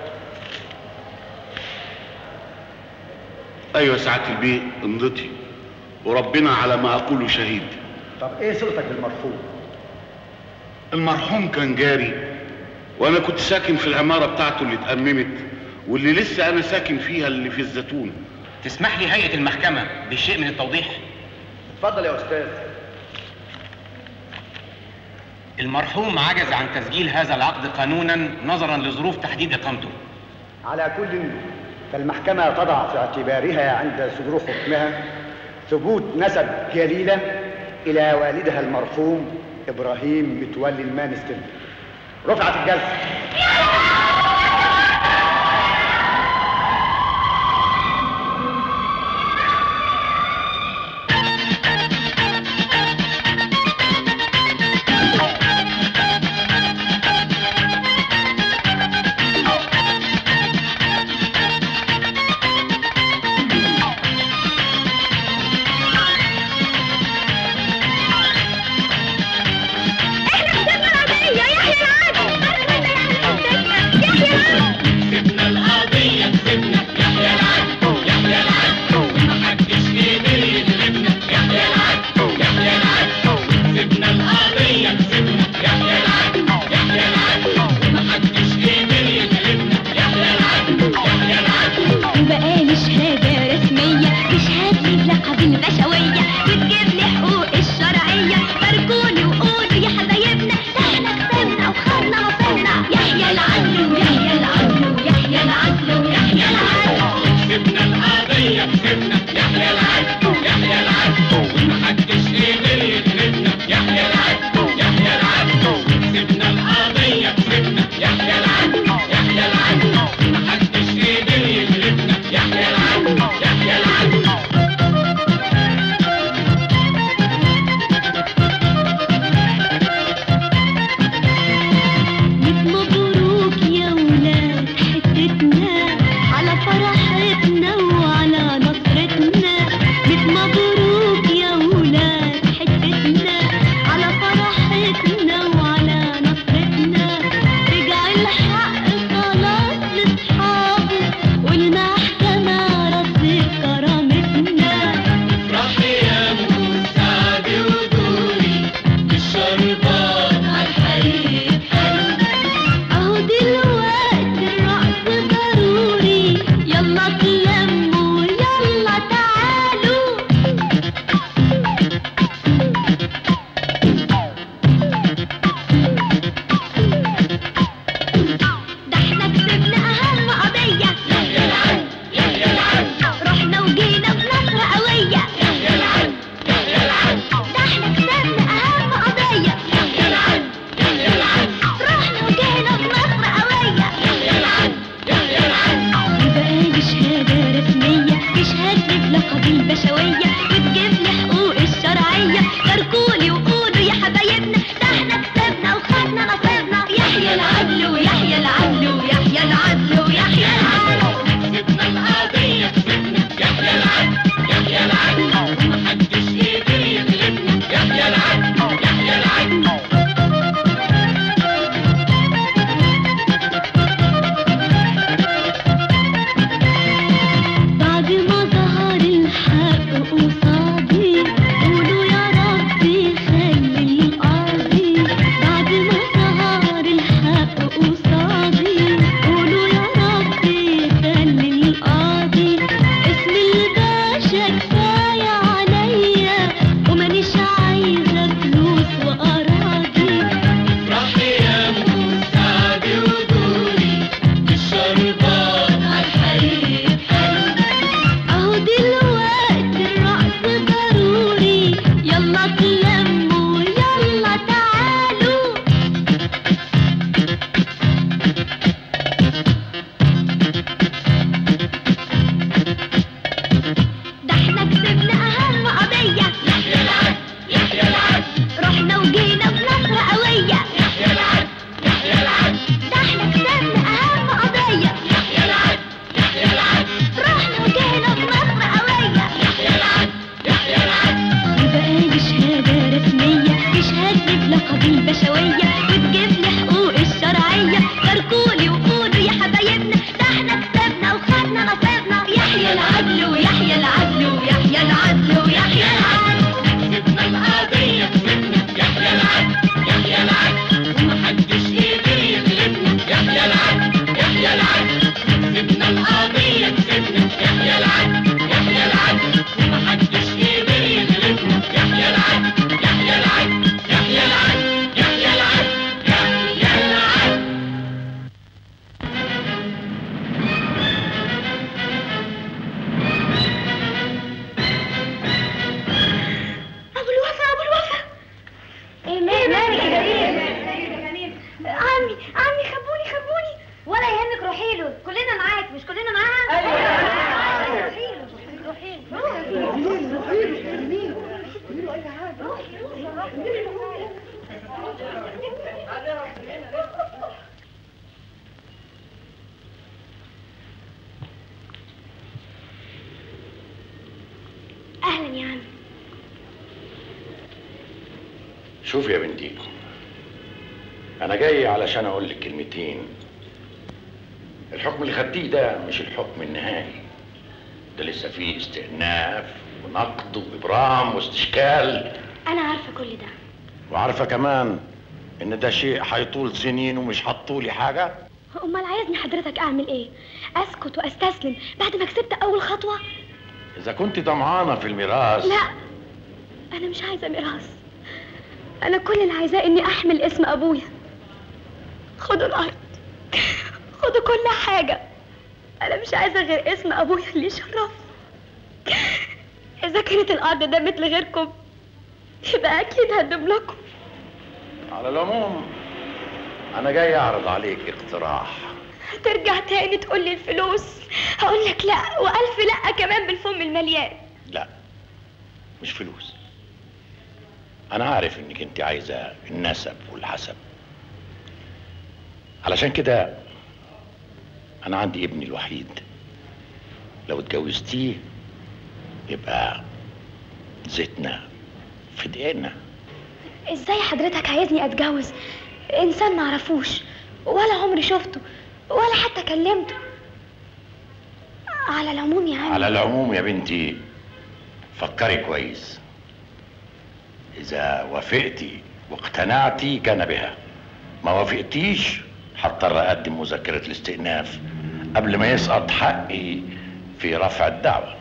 ايوه سعاده البيه امضتي وربنا على ما اقول شهيد طب ايه صلتك بالمرفوض المرحوم كان جاري وانا كنت ساكن في العماره بتاعته اللي اتأممت واللي لسه انا ساكن فيها اللي في الزيتون تسمح لي هيئة المحكمة بشيء من التوضيح اتفضل يا استاذ المرحوم عجز عن تسجيل هذا العقد قانونا نظرا لظروف تحديد اقامته على كل فالمحكمة تضع في اعتبارها عند صدور حكمها ثبوت نسب جليلة إلى والدها المرحوم ابراهيم متولي المانستر رفعت الجلسه سيبنا القضية كسبنا يحيى العدل يحيى العدل ومحدش قدر يغلبنا يحيى العدل يحيى العدل سيبنا القضية كسبنا يحيى العدل يحيى العدل ومحدش قدر يغلبنا يحيى العدل يحيى العدل وبقالي شهادة رسمية تشهد لي بلقب البشوية وتجيب لي حقوق الشرعية باركوني وقولوا يا حبايبنا ده احنا كسبنا وخدنا نصيبنا يحيى العدل ويحيى العدل ويحيى العدل ويحيى العدل سيبنا القضية كسبنا يحيى العدل يحيى العدل ومحدش قدر يغلبنا يحيى العدل يحيى العدل سيبنا القضية كسبنا يحيى العدل يحيى العدل ومحدش قدر يغلبنا يحيى العدل يحيى العدل مبروك يا ولاد حتتنا على فرحتنا وعلى نصرتنا ميت مبروك يا ولاد حتتنا على فرحتنا وعلى نصرتنا رجع الحق خلاص لاصحابه والمحكمة ردت كرامتنا افرحي يا مساعد ودوري الشربات عالحريق اهو دلوقتي الرقص ضروري يلا تلموا يلا تعالوا ده احنا كسبنا اهم قضية يحيى العدل يحيى العدل رحنا وجينا بنصر قوية يحيى العدل يحيى العدل ده احنا كسبنا اهم قضية يحيى العدل يحيى العدل رحنا وجينا بنصر قوية يحيى العدل يحيى العدل وبقالي شهادة رسمية تشهد لي بلقب البشوية وتجيب لي حقوق الشرعية باركولي وقولوا يا حبايبنا ده احنا كسبنا وخدنا نصيبنا يحيى العدل ويحيى العدل ويحيى العدل ويحيى العدل سيبنا القضية كسبنا يحيى العدل يحيى العدل ومحدش قدر يغلبنا يحيى العدل يحيى العدل بعد ما ظهر الحق قصادي قولوا يا ربي خلي القاضي بعد ما ظهر الحق قصادي قولوا يا ربي خلي القاضي اسم الباشا كفاية عليا ومانيش عايزة فلوس وأراضي افرحي يا مساعد ودوري الشربات عالحريق اهو دلوقتي الرقص ضروري يلا تلموا يلا تعالوا ده احنا كسبنا اهم قضية يحيى العدل يحيى العدل رحنا وجينا بنصر قوية يحيى العدل يحيى العدل ده احنا كسبنا اهم قضية يحيى العدل يحيى العدل رحنا وجينا بنصر قوية يحيى العدل يحيى العدل وبقالي شهادة رسمية تشهد لي بلقب البشوية وتجيب لي حقوق الشرعية باركولي وقولوا يا حبايبنا ده احنا كسبنا وخدنا نصيبنا يحيى العدل ويحيى العدل ويحيى العدل ويحيى العدل سيبنا القضية كسبنا يحيى العدل يحيى العدل ومحدش قدر يغلبنا يحيى العدل يحيى العدل سيبنا القضية كسبنا يحيى العدل يحيى العدل ومحدش قدر يغلبنا يحيى العدل يحيى العدل يحيى العدل يحيى العدل يحيى العدل ابو الوفا ابو الوفا ايه مالك ايوه كلنا معاك مش كلنا معاها ايوه روحين اهلا يا عم شوف يا بنتي انا جاي علشان اقول لك كلمتين الحكم اللي خدتيه ده مش الحكم النهائي ده لسه فيه استئناف ونقد وابرام واستشكال انا عارفه كل ده وعارفه كمان ان ده شيء هيطول سنين ومش هتطولي حاجه امال عايزني حضرتك اعمل ايه اسكت واستسلم بعد ما كسبت اول خطوه اذا كنت طمعانه في الميراث لا انا مش عايزه ميراث انا كل اللي عايزاه اني احمل اسم ابويا خدوا الارض خدوا كل حاجه انا مش عايزه غير اسم ابويا اللي يشرف اذا كانت الارض ده مثل غيركم يبقى اكيد هدم لكم على العموم انا جاي اعرض عليك اقتراح ترجع تاني تقول لي الفلوس هقول لك لا والف لا كمان بالفم المليان لا مش فلوس انا عارف انك انت عايزه النسب والحسب علشان كده انا عندي ابني الوحيد لو اتجوزتيه يبقى زيتنا في دقيقنا ازاي حضرتك عايزني اتجوز انسان معرفوش ولا عمري شفته ولا حتى كلمته على العموم يا عم على العموم يا بنتي فكري كويس اذا وافقتي واقتنعتي كان بها ما وافقتيش هضطر اقدم مذكره الاستئناف قبل ما يسقط حقي في رفع الدعوه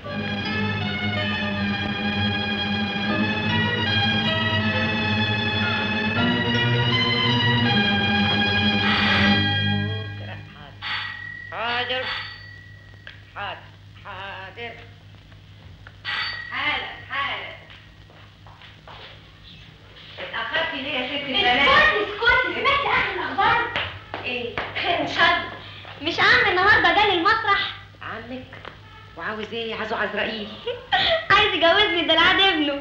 حاضر حاضر حاضر حالا حالا اتأخرتي ليه يا ست البنات؟ اسكتي اسكتي سمعتي اخر الاخبار ايه؟ خير ان شاء الله مش عم النهارده جالي المسرح عمك وعاوز ايه؟ عايزه عزرائيل عايز يجوزني ده العاد ابنه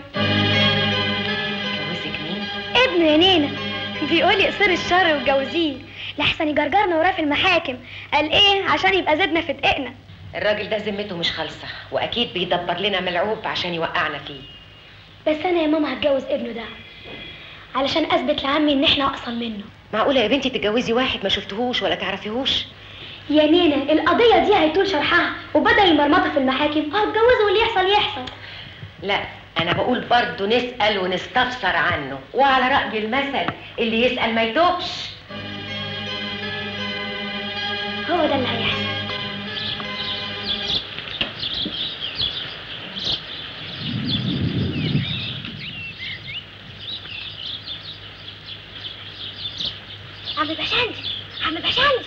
جوزك مين؟ ابنه يا نينا بيقول لي اقصري الشر واتجوزيه لحسن يجرجرنا وراه في المحاكم قال ايه عشان يبقى زدنا في دقيقنا الراجل ده ذمته مش خالصة واكيد بيدبر لنا ملعوب عشان يوقعنا فيه بس انا يا ماما هتجوز ابنه ده علشان اثبت لعمي ان احنا اقصر منه معقولة يا بنتي تتجوزي واحد ما شفتهوش ولا تعرفيهوش؟ يا نينا القضيه دي هيطول شرحها وبدل المرمطه في المحاكم هتجوزه واللي يحصل يحصل لا انا بقول برضه نسأل ونستفسر عنه وعلى رأي المثل اللي يسأل ما يتوبش هو ده اللي هيحصل عم بشندي عم بشندي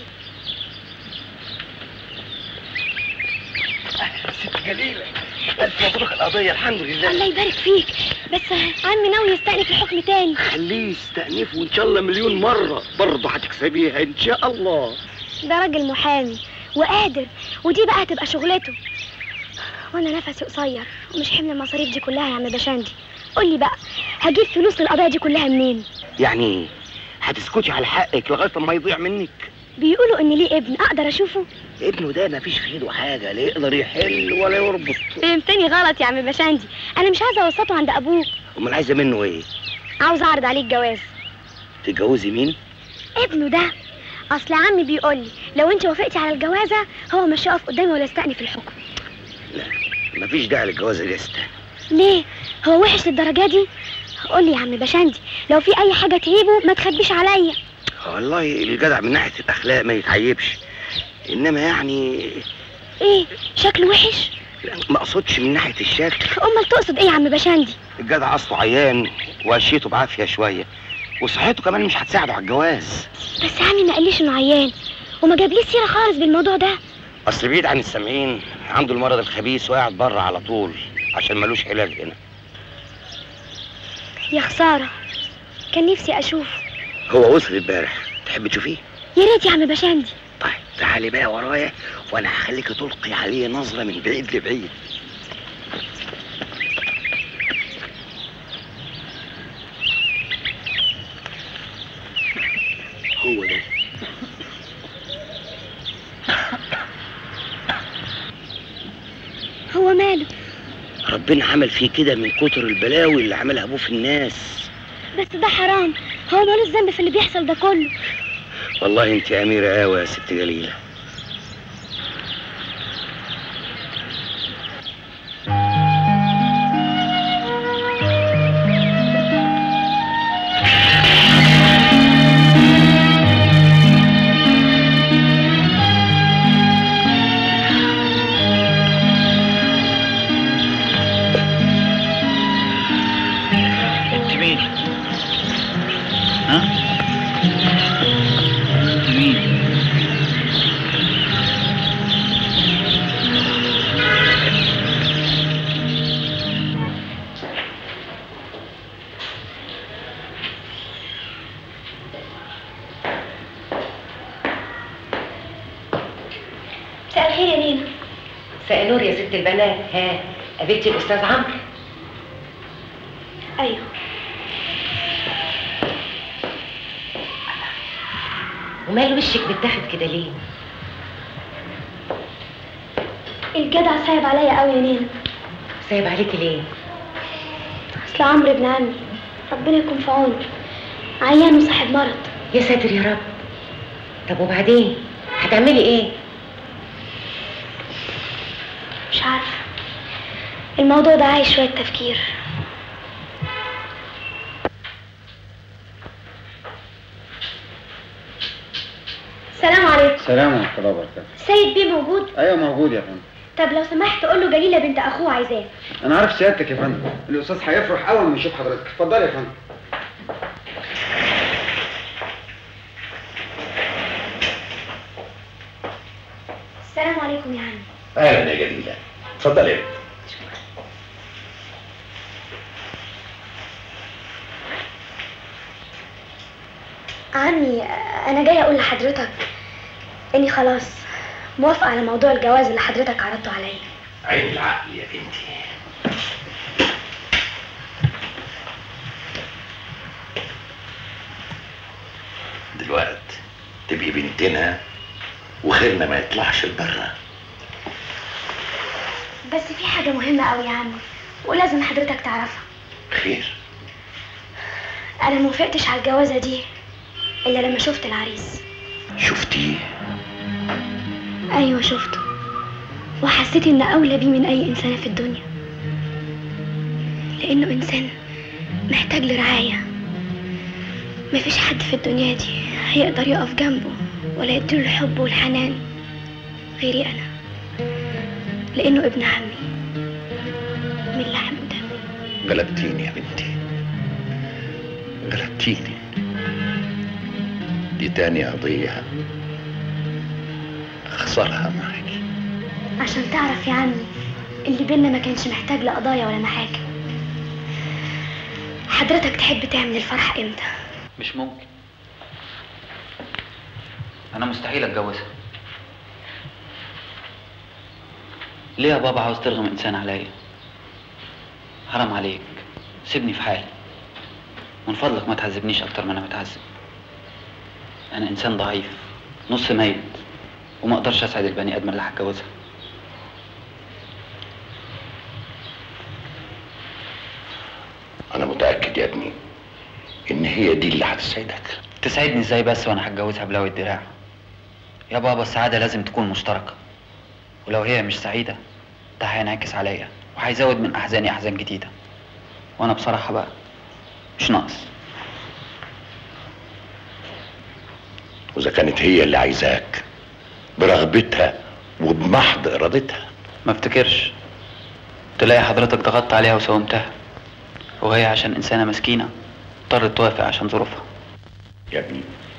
ست جليلة ألف مبروك القضية الحمد لله الله يبارك فيك بس عمي ناوي يستأنف الحكم تاني خليه يستأنفه إن شاء الله مليون مرة برضه هتكسبيها إن شاء الله ده راجل محامي وقادر ودي بقى هتبقى شغلته وانا نفسي قصير ومش حمل المصاريف دي كلها يا عم بشندي قول لي بقى هجيب فلوس للقضيه دي كلها منين يعني هتسكتي على حقك لغاية ما يضيع منك بيقولوا ان ليه ابن اقدر اشوفه ابنه ده مفيش في ايده حاجة لا يقدر يحل ولا يربط فهمتني غلط يا عم بشندي انا مش عايزه اوسطه عند ابوه أمال عايزة منه إيه؟ عاوز اعرض عليه الجواز تتجوزي مين؟ ابنه ده اصل عمي بيقول لي لو انت وافقتي على الجوازه هو مش هيقف قدامي ولا يستأنف الحكم مفيش داعي للجواز لسه ليه هو وحش للدرجه دي قول لي يا عم بشندي لو في اي حاجه تعيبه ما تخبيش عليا والله الجدع من ناحية الأخلاق ما يتعيبش إنما يعني ايه شكله وحش ما أقصدش من ناحية الشكل امال تقصد ايه يا عم بشندي الجدع أصله عيان وقشيته بعافية شوية وصحته كمان مش هتساعده على الجواز بس عمي ما قاليش انه عيان وما جابليش سيره خالص بالموضوع ده أصل بعيد عن السامعين عنده المرض الخبيث وقاعد بره على طول عشان ملوش علاج هنا يا خساره كان نفسي اشوف هو وصل امبارح تحب تشوفيه؟ يا ريت يا عم بشندي طيب تعالي بقى ورايا وانا هخليك تلقي عليه نظره من بعيد لبعيد هو ده هو ماله ربنا عمل فيه كده من كتر البلاوي اللي عملها ابوه في الناس بس ده حرام هو مالوش ذنب في اللي بيحصل ده كله والله انت اميره قوي يا ست جليله انت مين؟ ها؟ انت مين؟ مساء الخير يا نينا مساء النور يا ست البنات ها قابلتي الاستاذ عمرو ايوه ومال وشك متاخد كده ليه الجدع صعب عليا قوي يا نينا سايب عليكي ليه اصل عمرو ابن عمي ربنا يكون في عونه عيان وصاحب مرض يا ساتر يا رب طب وبعدين هتعملي ايه مش عارفه الموضوع ده عايز شويه تفكير السلام عليكم سلام ورحمة الله وبركاته السيد بيه موجود أيوة موجود يا فندم طب لو سمحت قول له جليله بنت اخوه عايزاه أنا عارف سيادتك يا فندم الأستاذ هيفرح أول ما يشوف حضرتك اتفضل يا فندم السلام عليكم يا عمي اهلا يا جليله اتفضل يا بنت. عمي انا جاي اقول لحضرتك اني خلاص موافقه على موضوع الجواز اللي حضرتك عرضته عليا عين العقل يا بنتي دلوقتي تبقي بنتنا وخيرنا ما يطلعش لبره بس في حاجه مهمه قوي يا عمي ولازم حضرتك تعرفها خير انا موافقتش على الجوازه دي الا لما شفت العريس شفتيه ايوه شفته وحسيت ان اولى بيه من اي انسانه في الدنيا لانه انسان محتاج لرعايه مفيش حد في الدنيا دي هيقدر يقف جنبه ولا يديله الحب والحنان غيري انا لانه ابن عمي من لحم ودمي غلبتيني يا بنتي غلبتيني دي تاني قضية أخسرها معاكي عشان تعرف يا عمي اللي بينا ما كانش محتاج لقضايا ولا محاكم حضرتك تحب تعمل الفرح امتى مش ممكن انا مستحيل اتجوزها ليه يا بابا عاوز ترغم انسان عليا حرام عليك سيبني في حالي من فضلك ما تعذبنيش اكتر ما انا متعذب انا انسان ضعيف نص ميت وما اقدرش اسعد البني ادم اللي هتجوزها أنا متأكد يا ابني إن هي دي اللي هتسعدك تسعدني ازاي بس وانا هتجوزها بلوي الدراع يا بابا السعادة لازم تكون مشتركة ولو هي مش سعيدة ده هينعكس عليا وهيزود من احزاني احزان جديدة وانا بصراحة بقى مش ناقص وإذا كانت هي اللي عايزاك برغبتها وبمحض إرادتها ما افتكرش تلاقي حضرتك ضغطت عليها وساومتها وهي عشان انسانة مسكينة اضطرت توافق عشان ظروفها يا ابني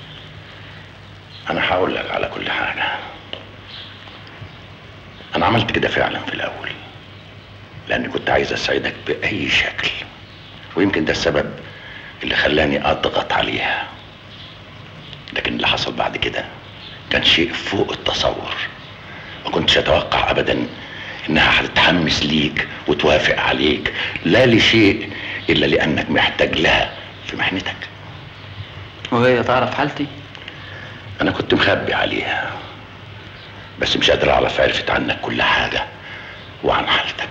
أنا هقول لك على كل حاجة أنا عملت كده فعلا في الأول لأني كنت عايز أسعدك بأي شكل ويمكن ده السبب اللي خلاني أضغط عليها لكن اللي حصل بعد كده كان شيء فوق التصور ما كنتش اتوقع ابدا انها هتتحمس ليك وتوافق عليك لا لشيء الا لانك محتاج لها في محنتك وهي تعرف حالتي انا كنت مخبي عليها بس مش قادر اعرف عرفت عنك كل حاجه وعن حالتك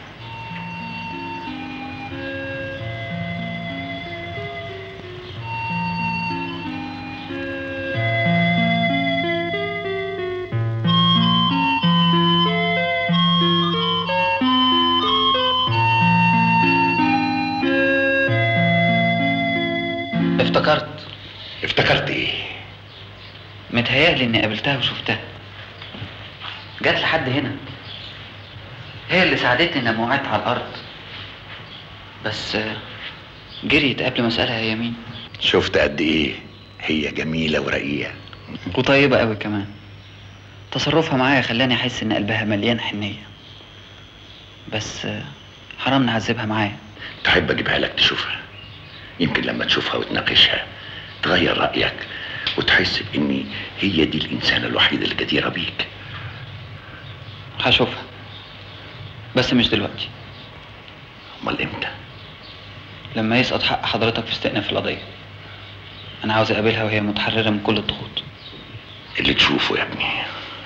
افتكرت افتكرت ايه متهيألي اني قابلتها وشفتها جت لحد هنا هي اللي ساعدتني اني وقعت على الارض بس آه، جريت قبل ما اسالها هي مين شفت قد ايه هي جميله ورقيقه وطيبه قوي كمان تصرفها معايا خلاني احس ان قلبها مليان حنيه بس آه، حرام نعذبها معايا تحب اجيبها لك تشوفها يمكن لما تشوفها وتناقشها تغير رايك وتحس ان هي دي الانسانه الوحيده اللي جديره بيك هشوفها بس مش دلوقتي امال امتى لما يسقط حق حضرتك في استئناف القضيه انا عاوز اقابلها وهي متحرره من كل الضغوط اللي تشوفه يا ابني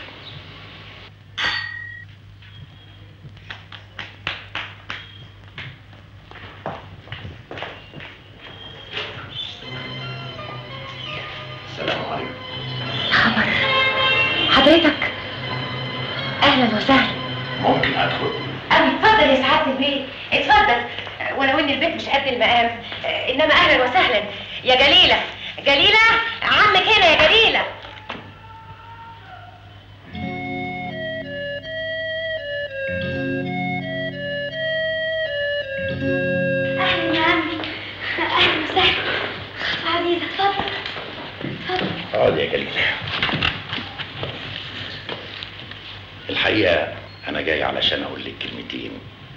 السلام عليكم حضرتك اهلا وسهلا ممكن ادخل أبي اتفضل يا سعادة البيت اتفضل ولو ان البيت مش قد المقام انما اهلا وسهلا يا جليلة جليلة عمك هنا يا جليلة اهلا يا عمي اهلا وسهلا عزيزة اتفضل اتفضل اقعد يا جليل الحقيقة أنا جاي علشان أقول لك كلمتين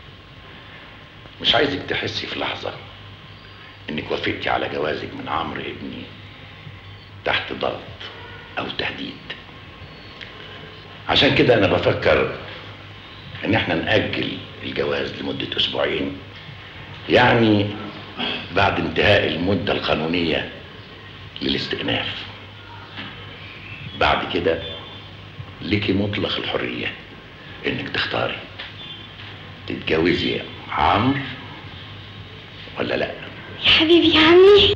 مش عايزك تحسي في لحظة إنك وافقتي على جوازك من عمرو ابني تحت ضغط أو تهديد عشان كده أنا بفكر إن إحنا نأجل الجواز لمدة أسبوعين يعني بعد انتهاء المدة القانونية للاستئناف بعد كده ليكي مطلق الحرية انك تختاري تتجوزي عمرو ولا لا يا حبيبي يا عمي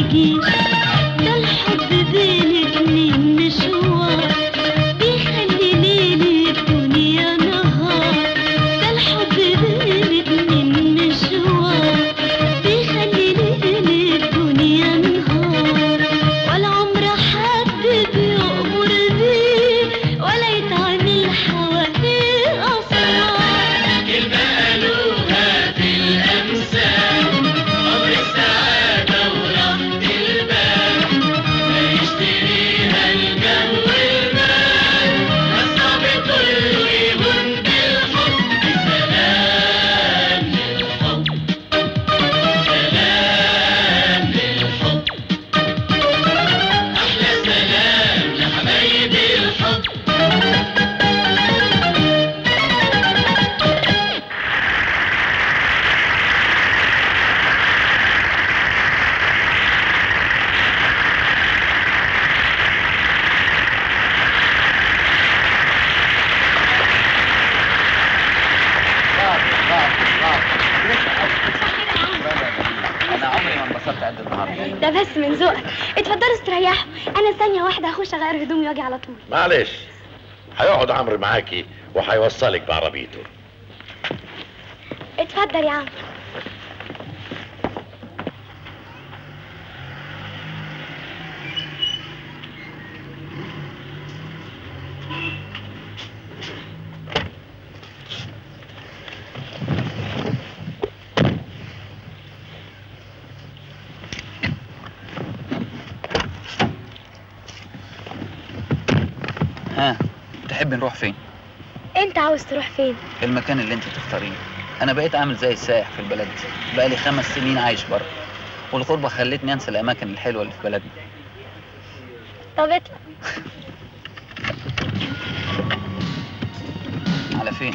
تجيش ده الحب بين اتنين مشوار بيخلي ليل الدنيا نهار ده الحب بين اتنين مشوار بيخلي ليل الدنيا نهار ولا عمر حد بيؤمر بيه ولا يتعامل حواليه أسرار كلمة قالوها في الأمثال عمر السعادة وراحة البال ما يشتريها الجو والمال الصعب كله يهون بالحب سلام للحب سلام للحب أحلى سلام لحبايبي الحب انا عمري ما انبسطت قد النهارده ده بس من ذوقك اتفضلوا استريحوا انا ثانيه واحده هخش اغير هدومي واجي على طول معلش هيقعد عمرو معاكي وهيوصلك بعربيته اتفضل يا عم ها تحب نروح فين انت عاوز تروح فين المكان اللي انت تختاريه انا بقيت عامل زي السائح في البلد بقالي خمس سنين عايش بره والغربة خلتني انسى الاماكن الحلوة اللي في بلدنا طب اطلع على فين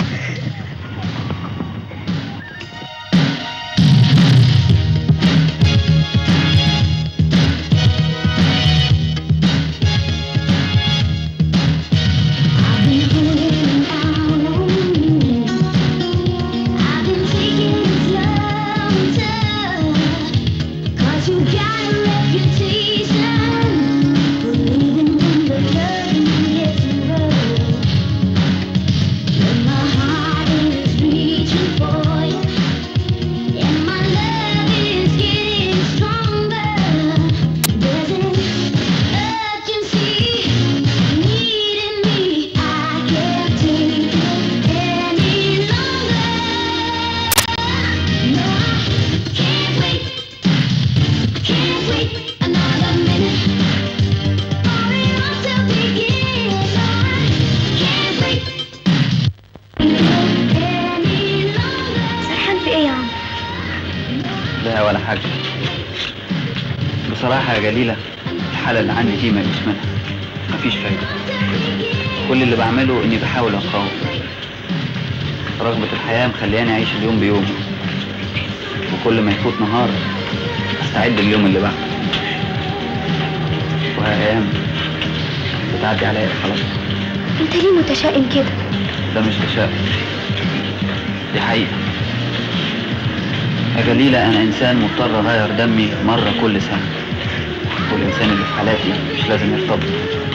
Cause you got a reputation for leaving when the curtain gets rough. And my heart is reaching for you, and my love is getting stronger. There's an urgency needing me. I can't take it any longer. No, I can't wait. Can't wait another minute for it all to begin. No, I can't wait any longer. سرحان في ايه يا عم لا ولا حاجة بصراحة يا جليلة الحالة اللي عندي دي ماليش منها مفيش فايدة كل اللي بعمله اني بحاول اقاوم رغبة الحياة مخلياني اعيش اليوم بيومه وكل ما يفوت نهار استعد اليوم اللي بعده وهي ايام بتعدي عليا خلاص انت ليه متشائم كده ده مش تشاؤم دي حقيقة يا جليلة أنا إنسان مضطر أغير دمي مرة كل سنة والإنسان اللي في حالاتي مش لازم يرتبط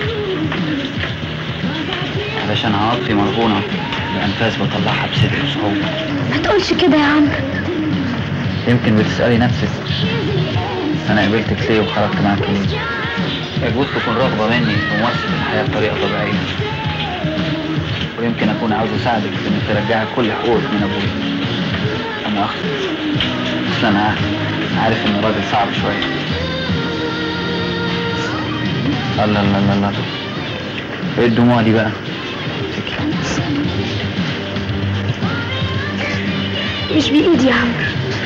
علشان عواطفي مرهونة بأنفاس بطلعها بصدق وصعوبة ما تقولش كده يا عم يمكن بتسألي نفسك أنا قابلتك ليه وخرجت معاك ليه يجوز تكون رغبة مني في ممارسة الحياة بطريقة طبيعية ويمكن أكون عاوز أساعدك في إنك ترجعي كل حقوقك من أبويا أنا أخطأ أصل أنا عارف إن راجل صعب شوية الله الله الله الله إيه الدموع دي بقى؟ مش بإيدي يا عمرو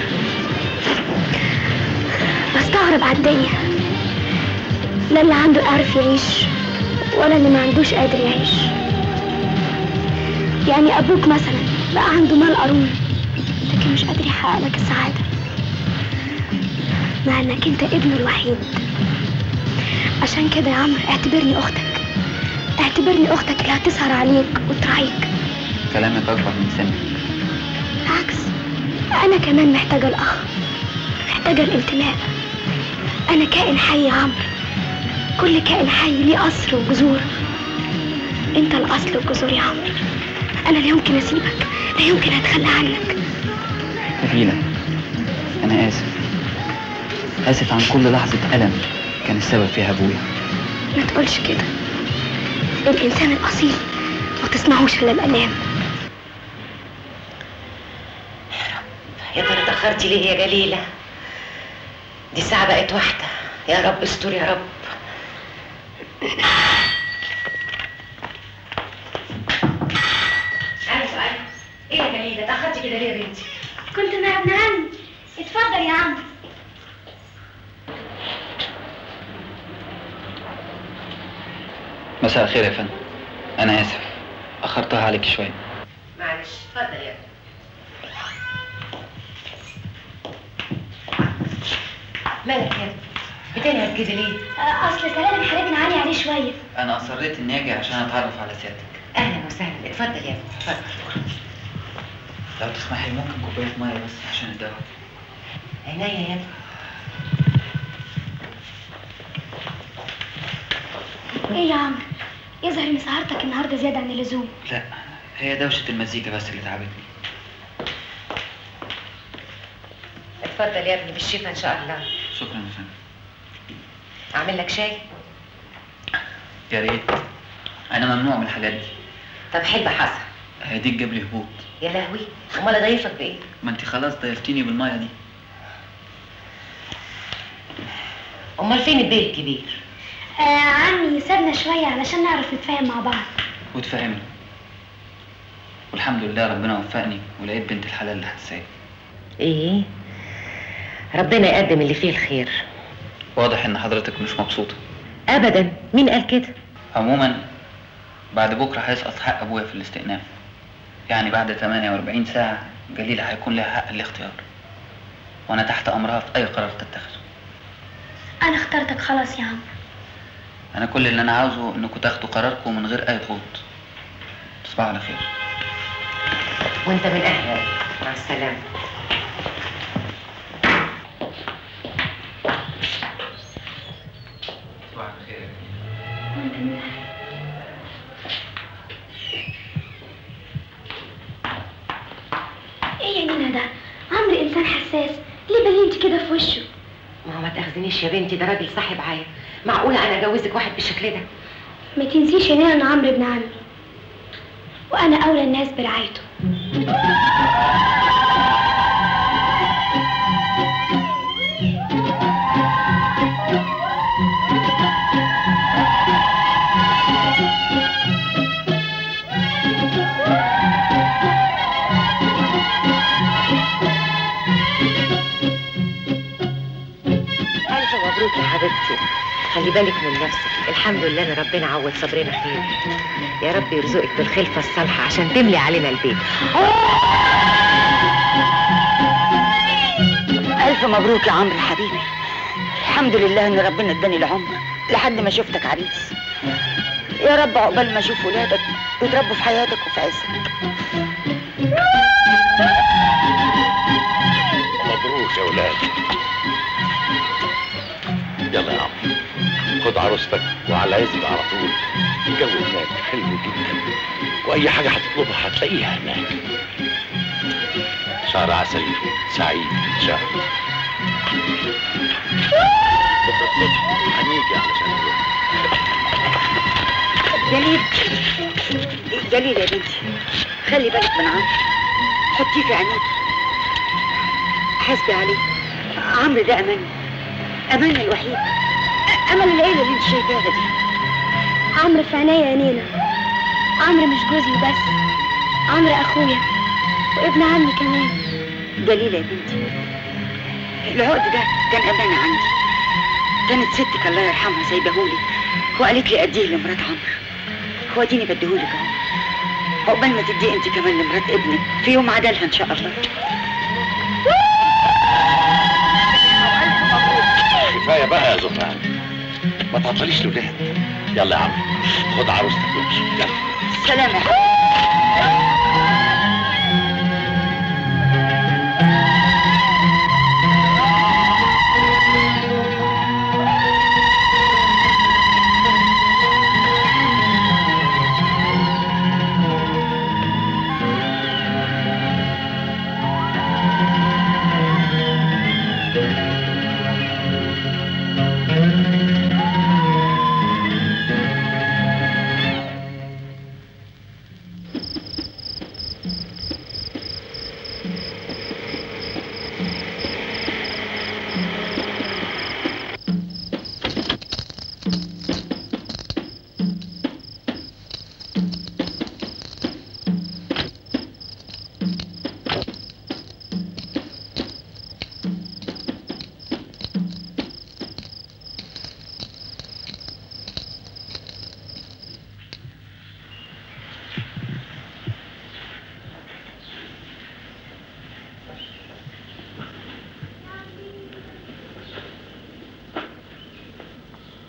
بستغرب على الدنيا لا اللي عنده عارف يعيش ولا اللي ما عندوش قادر يعيش يعني أبوك مثلا بقى عنده مال قارون لكن مش قادر يحقق لك السعادة مع انك انت ابنه الوحيد عشان كده يا عمرو اعتبرني اختك اعتبرني اختك اللي هتسهر عليك وتراعيك كلامك أكبر من سنك عكس انا كمان محتاجة الاخ محتاجة الانتماء انا كائن حي يا عمرو كل كائن حي ليه اصل وجذور انت الاصل والجذور يا عمرو انا لا يمكن اسيبك لا يمكن اتخلى عنك نبيلة أنا آسف آسف عن كل لحظة ألم كان السبب فيها أبويا ما تقولش كده الانسان الاصيل ما تصنعوش الا الالام يا ترى اتأخرتي ليه يا جليلة؟ دي الساعة بقت واحدة يا رب استر يا رب ايوه ايوه ايه يا جليله اتاخرتي كده ليه يا بنتي كنت مع ابن عمي اتفضل يا عم مساء الخير يا فندم أنا آسف أخرتها عليك شوية معلش اتفضل يا مالك يا ابني؟ بتنهد كده ليه؟ اصل كلام حبيبنا علي عليه شويه أنا أصريت إني أجي عشان أتعرف على سيادتك اهلا وسهلا اتفضل يا ابني اتفضل لو تسمحي ممكن كوباية مية بس عشان الدواء عينيا يا ابني ايه يا عمرو يظهر ان سهرتك النهارده زياده عن اللزوم لا هي دوشة المزيكا بس اللي تعبتني اتفضل يا ابني بالشفا ان شاء الله شكرا يا فندم اعمل لك شاي يا ريت أنا ممنوع من الحاجات دي طب حلبة حسن هي دي تجيب لي هبوط يا لهوي امال اضيفك بايه؟ ما انت خلاص ضيفتيني بالمية دي امال فين البيت الكبير؟ آه عمي سابنا شويه علشان نعرف نتفاهم مع بعض وتفهمني والحمد لله ربنا وفقني ولقيت بنت الحلال اللي هتساعد ايه ربنا يقدم اللي فيه الخير واضح ان حضرتك مش مبسوطة ابدا مين قال كده؟ عموما بعد بكرة هيسقط حق ابويا في الاستئناف يعني بعد 48 ساعة جليلة هيكون لها حق الاختيار وانا تحت امرها في اي قرار تتخذه انا اخترتك خلاص يا عمرو انا كل اللي انا عاوزه انكم تاخدوا قراركم من غير اي ضغوط تصبحوا على خير وانت من اهلك مع السلامه تصبحوا على خير وانت من أهلك. ايه يا نينا ده عمرو انسان حساس ليه بلينتي كده في وشه ما هو ما تاخذنيش يا بنتي ده راجل صاحب عيا معقوله انا اجوزك واحد بالشكل ده ما تنسيش يا نينا ان عمرو ابن عمي وانا اولى الناس برعايته الف مبروك يا حبيبتي خلي بالك من نفسك الحمد لله ان ربنا عوض صبرنا خير يا رب يرزقك بالخلفه الصالحه عشان تملي علينا البيت ألف مبروك يا عمرو حبيبي الحمد لله إن ربنا اداني العمر لحد ما شفتك عريس يا رب عقبال ما أشوف ولادك ويتربوا في حياتك وفي عزك مبروك يا ولاد يلا يا عم خد عروستك وعلى عزك على طول الجو هناك حلو جدا واي حاجه هتطلبها هتلاقيها هناك شهر عسل سعيد ان شاء الله بكره الصبح هنيجي علشان نروح جليل جليل يا بنتي خلي بالك من عمرو حطيه في عينيك حاسبي عليه عمرو ده أماني أماني الوحيد أمل العيلة اللي انت شايفاها دي عمرو في عينيا يا نينا عمرو مش جوزي وبس عمرو اخويا وابن عمي كمان جليلة يا بنتي العقد ده كان أمانة عندي كانت ستك الله يرحمها سايبهولي وقالت لي أديه لمرات عمرو هو اديني بديهولك اهو عقبال ما تديه انت كمان لمرات ابنك في يوم عدلها ان شاء الله كفايه بقى يا زفان ما تعطليش الولاد يلا يا عم خد عروستك وامشي يلا سلام يا حبيبي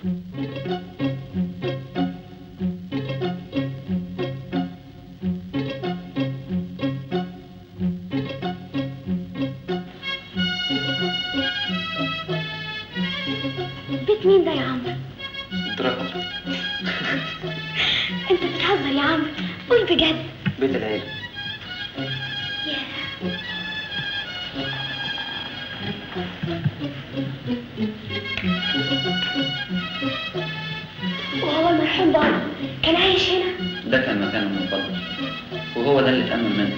بيت مين ده يا عمرو دراكولا انت بتهزر يا عمرو قول بجد بيت العيلة وهو المرحوم بابا كان عايش هنا ده كان مكانه المفضل وهو ده اللي اتأمن منه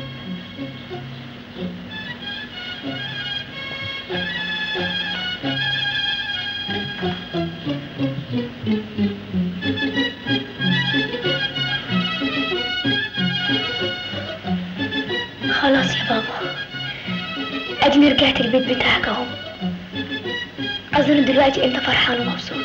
خلاص يا بابا اديني رجعت البيت بتاعك اهو اظن دلوقتي انت فرحان ومبسوط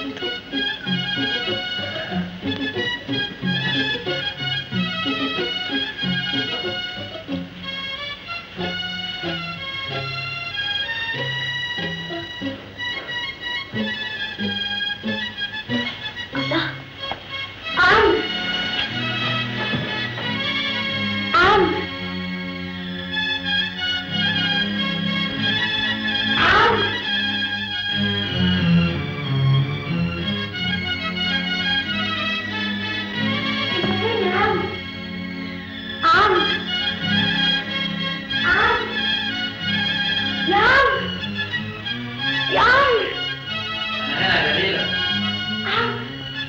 الله عمرو عمرو عمرو انت فين يا عمرو عمرو عمرو يا عمرو يا عمرو أنا هنا جميلة عمرو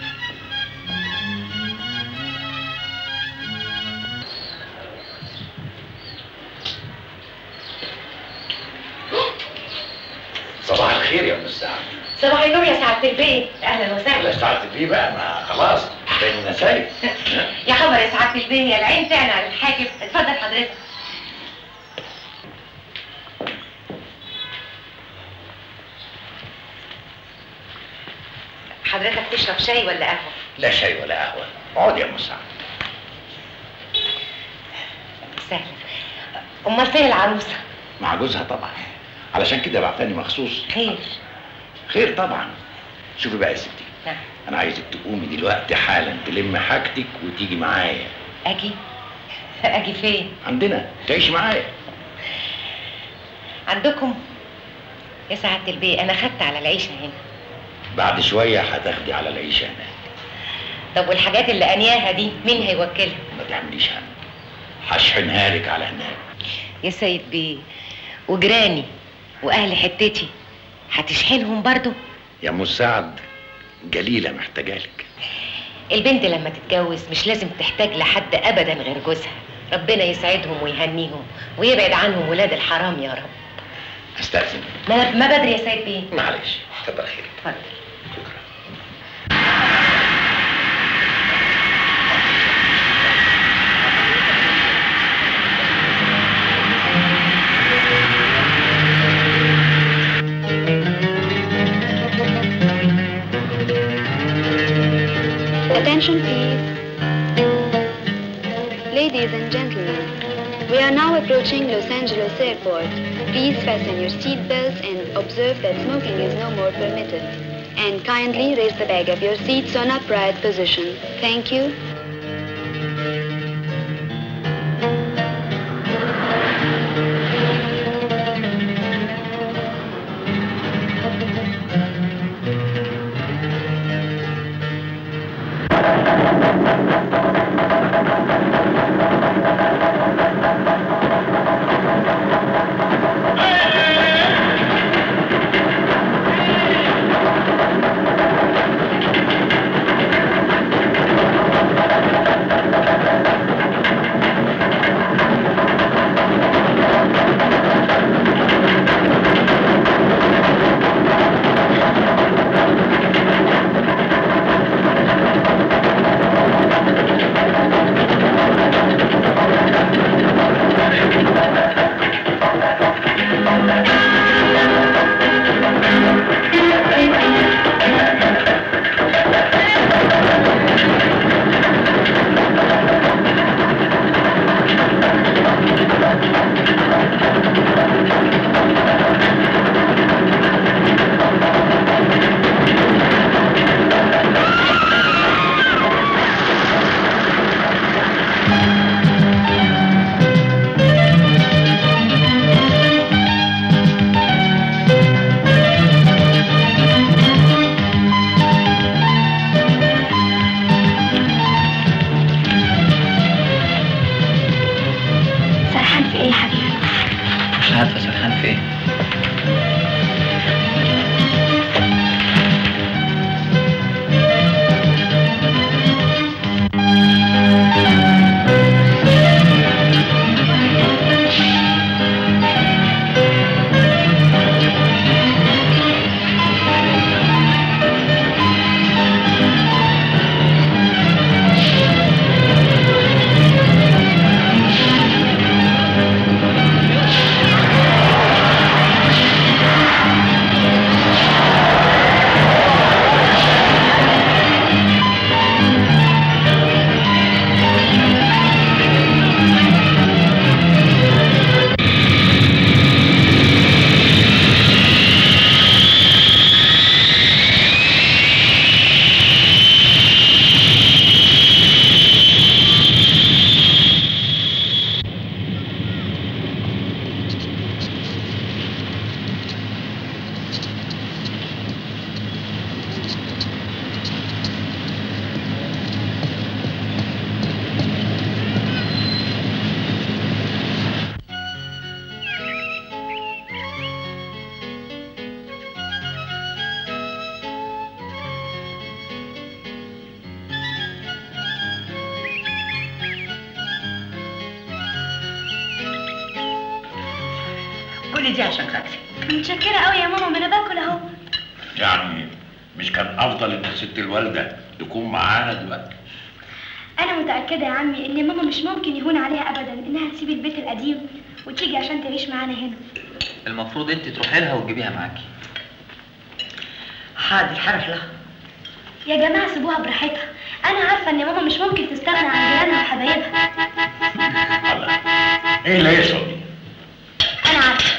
صباح الخير يا ام السعد صباح النور يا سعادة البيت اهلا وسهلا لا سعد بيه بقى ما خلاص بيننا سايب يا خبر يا سعادة البيت يا العين تعني على الحاجب اتفضل حضرتك حضرتك تشرب شاي ولا قهوة؟ لا شاي ولا قهوه اقعد يا ام السعد سهلا امال فين العروسة؟ مع جوزها طبعا علشان كده بعتني مخصوص خير خير طبعا شوفي بقى يا ستي نعم انا عايزك تقومي دلوقتي حالا تلم حاجتك وتيجي معايا اجي اجي فين؟ عندنا تعيش معايا عندكم يا سعادة البيت انا خدت على العيشة هنا بعد شويه هتاخدي على العيشه هناك طب والحاجات اللي انياها دي مين هيوكلها؟ ما تعمليش هم هشحنها لك على هناك يا سيد بيه وجيراني واهل حتتي هتشحنهم برضو يا ام السعد جليله محتاجالك البنت لما تتجوز مش لازم تحتاج لحد ابدا غير جوزها ربنا يسعدهم ويهنيهم ويبعد عنهم ولاد الحرام يا رب استاذن ما, ما بدري يا سيد بيه معلش كتر خيرك اتفضل Attention please. Ladies and gentlemen, we are now approaching Los Angeles Airport. Please fasten your seat belts and observe that smoking is no more permitted. And kindly raise the back of your seats on upright position. Thank you. كل دي عشان خاطري متشكرة قوي يا ماما ما انا باكل اهو يعني مش كان افضل ان ست الوالده تكون معانا دلوقتي انا متأكدة يا عمي ان ماما مش ممكن يهون عليها ابدا انها تسيب البيت القديم وتيجي عشان تعيش معانا هنا المفروض انت تروحي لها وتجيبيها معاكي حاضر هروح لها يا جماعة سيبوها براحتها انا عارفة ان ماما مش ممكن تستغنى عن جيرانها وحبايبها ايه اللي يشرب دي؟ انا عارفة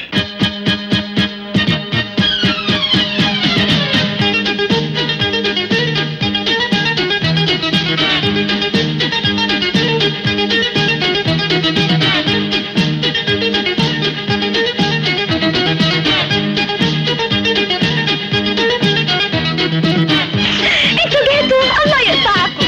انتوا جيتوا الله يقطعكم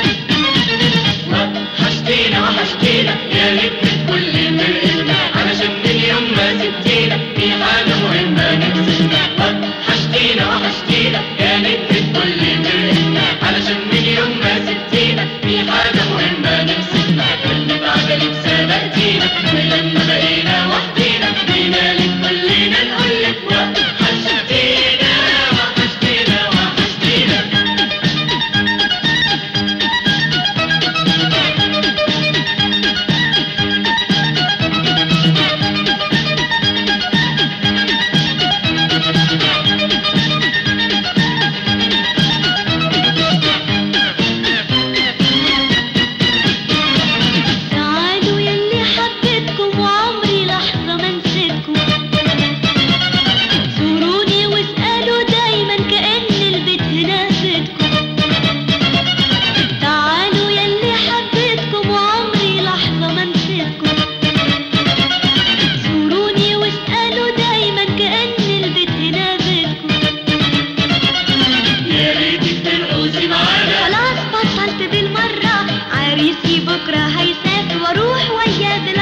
وحشتينا وحشتينا يا نجمة كل فرقتنا علشان من يوم ما سبتينا في حاجة مهمة نفسنا وحشتينا وحشتينا يا نجمة كل فرقتنا علشان من يوم ما سبتينا في حاجة مهمة نفسنا كل بعجلك سبقتينا ولما بقينا وحدينا جينا لك كلنا نقول لك وحشتينا وحشتينا وحشتينا تعالوا يلي حبيتكم وعمري لحظة ما نسيتكم زوروني واسألوا دايما كأن البيت هنا بيتكم تعالوا يلي حبيتكم وعمري لحظة ما نسيتكم زوروني واسألوا دايما كأن البيت هنا بيتكم يا ريتك ترقصي معانا خلاص بطلت بالمرة عريسي بكرة هيسافر واروح وياه